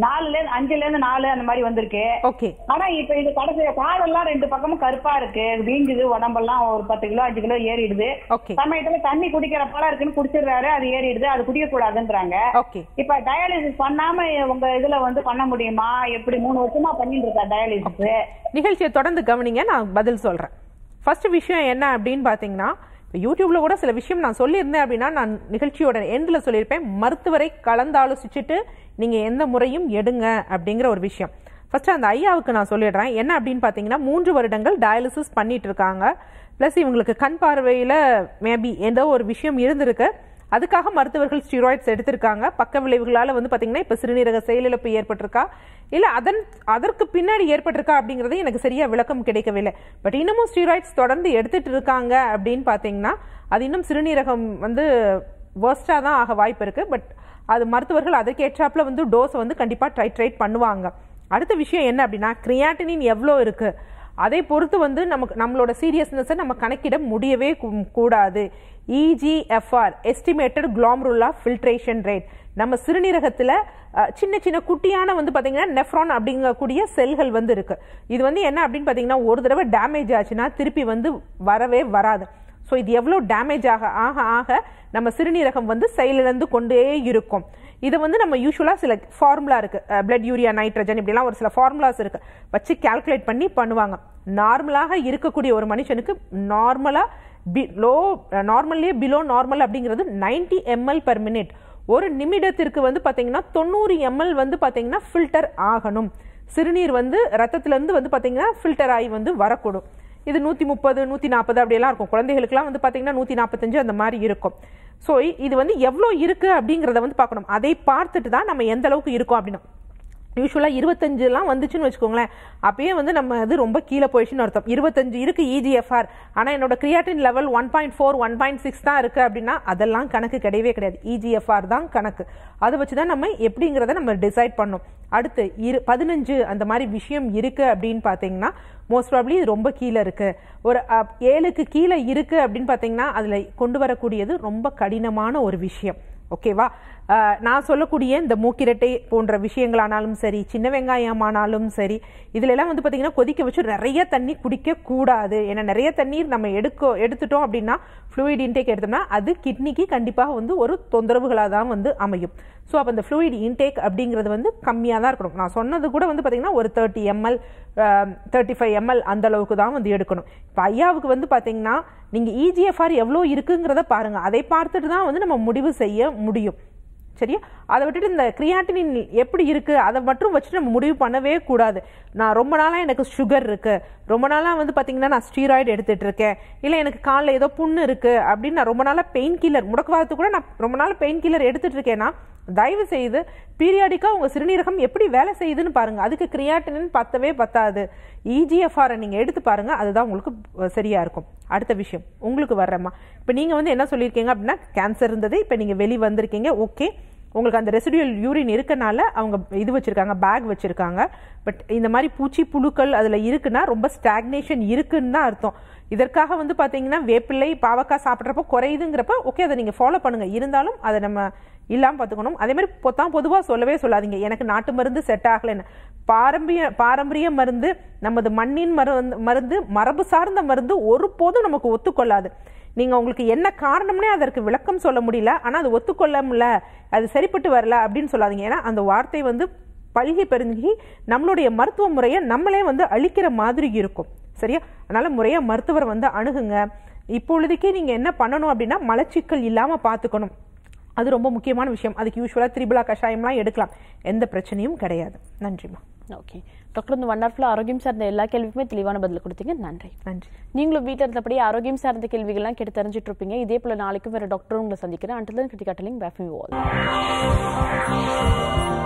நாலுல இருந்து அஞ்சுல இருந்து நாலு அந்த மாதிரி வந்திருக்கு ஓகே ஆனா இப்ப இது கடைசி காலெல்லாம் ரெண்டு பக்கமும் கருப்பா இருக்கு வீங்குது உடம்பெல்லாம் ஒரு பத்து கிலோ அஞ்சு கிலோ ஏறிடுது ஓகே சமயத்துல தண்ணி குடிக்கிற போல இருக்குன்னு குடிச்சிடுறாரு அது ஏறிடுது அது குடிக்க கூடாதுன்றாங்க ஓகே இப்ப டயாலிசிஸ் பண்ணாம உங்க இதுல வந்து பண்ண முடியுமா எப்படி மூணு வருஷமா பண்ணிட்டு இருக்கா டயாலிசிஸ் நிகழ்ச்சியை தொடர்ந்து கவனிங்க நான் பதில் சொல்றேன் ஃபர்ஸ்ட் விஷயம் என்ன அப்படின்னு பார்த்தீங்கன்னா இப்போ யூடியூப்ல கூட சில விஷயம் நான் சொல்லியிருந்தேன் அப்படின்னா நான் நிகழ்ச்சியோட எண்டில் சொல்லியிருப்பேன் மருத்துவரை கலந்தாலோசிச்சுட்டு நீங்க எந்த முறையும் எடுங்க அப்படிங்கிற ஒரு விஷயம் ஃபர்ஸ்ட் அந்த ஐயாவுக்கு நான் சொல்லிடுறேன் என்ன அப்படின்னு பார்த்தீங்கன்னா மூன்று வருடங்கள் டயாலிசிஸ் பண்ணிட்டு இருக்காங்க ப்ளஸ் இவங்களுக்கு கண் பார்வையில் மேபி ஏதோ ஒரு விஷயம் இருந்திருக்கு அதுக்காக மருத்துவர்கள் ஸ்டீராய்ட்ஸ் எடுத்திருக்காங்க பக்க விளைவுகளால வந்து பாத்தீங்கன்னா இப்ப சிறுநீரக செயலிழப்பு ஏற்பட்டிருக்கா இல்ல அதன் அதற்கு பின்னாடி ஏற்பட்டிருக்கா அப்படிங்கறது எனக்கு சரியா விளக்கம் கிடைக்கவில்லை பட் இன்னமும் ஸ்டீராய்ட்ஸ் தொடர்ந்து எடுத்துட்டு இருக்காங்க அப்படின்னு பாத்தீங்கன்னா அது இன்னும் சிறுநீரகம் வந்து வேர்ஸ்டா தான் ஆக வாய்ப்பு இருக்கு பட் அது மருத்துவர்கள் அதற்கேற்றாப்புல வந்து டோஸை வந்து கண்டிப்பா ட்ரைட் பண்ணுவாங்க அடுத்த விஷயம் என்ன அப்படின்னா கிரியாட்டினின் எவ்வளோ இருக்கு அதை பொறுத்து வந்து நமக்கு நம்மளோட சீரியஸ்னஸை நம்ம கணக்கிட முடியவே கூ- கூடாது E G F R estimated glomerular filtration rate நம்ம சிறுநீரகத்தில் சின்ன சின்ன குட்டியான வந்து பார்த்தீங்கன்னா நெஃப்ரான் அப்படிங்கக்கூடிய செல்கள் வந்து இருக்கு இது வந்து என்ன அப்படின்னு பார்த்தீங்கன்னா ஒரு தடவை டேமேஜ் ஆச்சுன்னா திருப்பி வந்து வரவே வராது ஸோ இது எவ்வளோ டேமேஜ் ஆக ஆக ஆக நம்ம சிறுநீரகம் வந்து செயலிழந்து கொண்டே இருக்கும் இதை வந்து நம்ம யூஸ்வலாக சில ஃபார்முலா இருக்கு பிளட் யூரியா நைட்ரஜன் இப்படிலாம் ஒரு சில ஃபார்முலாஸ் இருக்கு வச்சு கால்குலேட் பண்ணி பண்ணுவாங்க நார்மலாக இருக்கக்கூடிய ஒரு மனுஷனுக்கு நார்மலாக பி லோ நார்மல்லே பிலோ நார்மல் அப்படிங்கிறது 90 எம்எல் per மினிட் ஒரு நிமிடத்திற்கு வந்து பார்த்தீங்கன்னா தொண்ணூறு எம்எல் வந்து பார்த்தீங்கன்னா ஃபில்டர் ஆகணும் சிறுநீர் வந்து ரத்தத்துல இருந்து வந்து பார்த்தீங்கன்னா ஃபில்டர் ஆகி வந்து வரக்கூடும் இது நூற்றி முப்பது நூற்றி நாற்பது அப்படியெல்லாம் இருக்கும் குழந்தைகளுக்குலாம் வந்து பார்த்தீங்கன்னா நூற்றி நாற்பத்தஞ்சு அந்த மாதிரி இருக்கும் ஸோ இது வந்து எவ்வளோ இருக்கு அப்படிங்கிறத வந்து பார்க்கணும் அதை பார்த்துட்டு தான் நம்ம எந்த அளவுக்கு இருக்கோம் அப்படின்னா யூஸ்வலாக இருபத்தஞ்சுலாம் வந்துச்சுன்னு வச்சுக்கோங்களேன் அப்பயே வந்து நம்ம இது ரொம்ப கீழே போயிடுச்சுன்னு அர்த்தம் இருபத்தஞ்சு இருக்கு இஜிஎஃப்ஆர் ஆனால் என்னோட creatinine level one point four one point six தான் இருக்கு அப்படின்னா அதெல்லாம் கணக்கு கிடையவே கிடையாது இஜிஎஃப்ஆர் தான் கணக்கு அதை வச்சு தான் நம்ம எப்படிங்கிறத நம்ம டிசைட் பண்ணோம் அடுத்து இரு பதினஞ்சு அந்த மாதிரி விஷயம் இருக்கு அப்படின்னு பார்த்தீங்கன்னா மோஸ்ட் ப்ராப்ளி இது ரொம்ப கீழே இருக்கு ஒரு அஹ், ஏழுக்கு கீழே இருக்கு அப்படின்னு பார்த்தீங்கன்னா அதில் கொண்டு வரக்கூடியது ரொம்ப கடினமான ஒரு விஷயம் ஓகேவா அஹ், நான் சொல்லக்கூடிய இந்த மூக்கிரட்டை போன்ற விஷயங்களானாலும் சரி சின்ன வெங்காயமானாலும் சரி இதுல எல்லாம் வந்து பாத்தீங்கன்னா கொதிக்க வச்சு நிறைய தண்ணி குடிக்க கூடாது ஏன்னா நிறைய தண்ணீர் நம்ம எடுக்க எடுத்துட்டோம் அப்படின்னா ஃப்ளூயிட் இன்டேக் எடுத்தோம்னா அது கிட்னிக்கு கண்டிப்பாக வந்து ஒரு தொந்தரவுகளாக தான் வந்து அமையும் ஸோ அப்போ இந்த ஃப்ளூயிட் இன்டேக் அப்படிங்கிறது வந்து கம்மியாக தான் இருக்கணும் நான் சொன்னது கூட வந்து பார்த்தீங்கன்னா ஒரு thirty ML thirty five ML அந்த அளவுக்கு தான் வந்து எடுக்கணும் இப்போ ஐயாவுக்கு வந்து பார்த்தீங்கன்னா நீங்கள் இஜிஎஃப்ஆர் எவ்வளோ இருக்குங்கிறத பாருங்கள் அதை பார்த்துட்டு தான் வந்து நம்ம முடிவு செய்ய முடியும் சரியா அதை விட்டுட்டு இந்த கிரியாட்டினின் எப்படி இருக்கு அதை மட்டும் வச்சுட்டு நம்ம முடிவு பண்ணவே கூடாது நான் ரொம்ப நாளா எனக்கு சுகர் இருக்கு ரொம்ப நாளா வந்து பாத்தீங்கன்னா நான் ஸ்டீராய்டு எடுத்துட்டு இருக்கேன் இல்ல எனக்கு காலில் ஏதோ புண்ணு இருக்கு அப்படின்னு நான் ரொம்ப நாளா பெயின் கில்லர் முடக்குவாதத்து கூட நான் ரொம்ப நாள் பெயின் கில்லர் எடுத்துட்டு இருக்கேன்னா தயவு செய்து பீரியாடிக்கா உங்க சிறுநீரகம் எப்படி வேலை செய்யுதுன்னு பாருங்க அதுக்கு கிரியாட்டினின் பத்தவே பத்தாது இஜிஎஃப்ஆரை நீங்க எடுத்து பாருங்க அதுதான் உங்களுக்கு அஹ், சரியா இருக்கும் அடுத்த விஷயம் உங்களுக்கு வர்றேம்மா இப்போ நீங்க வந்து என்ன சொல்லியிருக்கீங்க அப்படின்னா கேன்சர் இருந்தது இப்போ நீங்க வெளி வந்திருக்கீங்க ஓகே உங்களுக்கு அந்த ரெசிடுவல் யூரின் இருக்கனால அவங்க இது வச்சிருக்காங்க பேக் வச்சிருக்காங்க பட் இந்த மாதிரி பூச்சி புழுக்கள் அதுல இருக்குன்னா ரொம்ப ஸ்டாக்னேஷன் இருக்குன்னு தான் அர்த்தம் இதற்காக வந்து பாத்தீங்கன்னா வேப்பிள்ளை பாவக்காய் சாப்பிட்றப்போ குறையுதுங்கிறப்ப ஓகே அதை நீங்க ஃபாலோ பண்ணுங்க இருந்தாலும் அதை நம்ம இல்லாம பார்த்துக்கணும் அதே மாதிரி பொத்தான் பொதுவா சொல்லவே சொல்லாதீங்க எனக்கு நாட்டு மருந்து செட் ஆகலைன்னு பாரம்பரிய பாரம்பரிய மருந்து நமது மண்ணின் மருந்து மருந்து மரபு சார்ந்த மருந்து ஒருபோதும் நமக்கு ஒத்துக்கொள்ளாது நீங்க உங்களுக்கு என்ன காரணம்னே அதற்கு விளக்கம் சொல்ல முடியல ஆனா அது ஒத்துக்கொள்ள முடியல அது சரிப்பட்டு வரல அப்படின்னு சொல்லாதீங்க ஏன்னா அந்த வார்த்தை வந்து பல்கி பெருங்கி நம்மளுடைய மருத்துவ முறையை நம்மளே வந்து அழிக்கிற மாதிரி இருக்கும் சரியா அதனால முறையா மருத்துவரை வந்து அணுகுங்க இப்பொழுதுக்கே நீங்க என்ன பண்ணணும் அப்படின்னா மலச்சிக்கல் இல்லாம பாத்துக்கணும் அது ரொம்ப முக்கியமான விஷயம் அதுக்கு யூஸ்வலா திரிபுலா கஷாயம்லாம் எடுக்கலாம் எந்த பிரச்சனையும் கிடையாது நன்றிம்மா ஓகே டாக்டர் இந்த ஒன் ஹவர்ல ஆரோக்கியம் சார்ந்த எல்லா கேள்விக்குமே தெளிவான பதில் கொடுத்தீங்க நன்றி நன்றி நீங்களும் வீட்டில் இருந்தபடி ஆரோக்கியம் சார்ந்த கேள்விகள்லாம் கேட்டு தெரிஞ்சுட்டு இருப்பீங்க இதே போல நாளைக்கும் வேற டாக்டரும் உங்களை சந்திக்கிறேன் அண்டர் கிருத்திகா டெலிங் பேஃபி வால்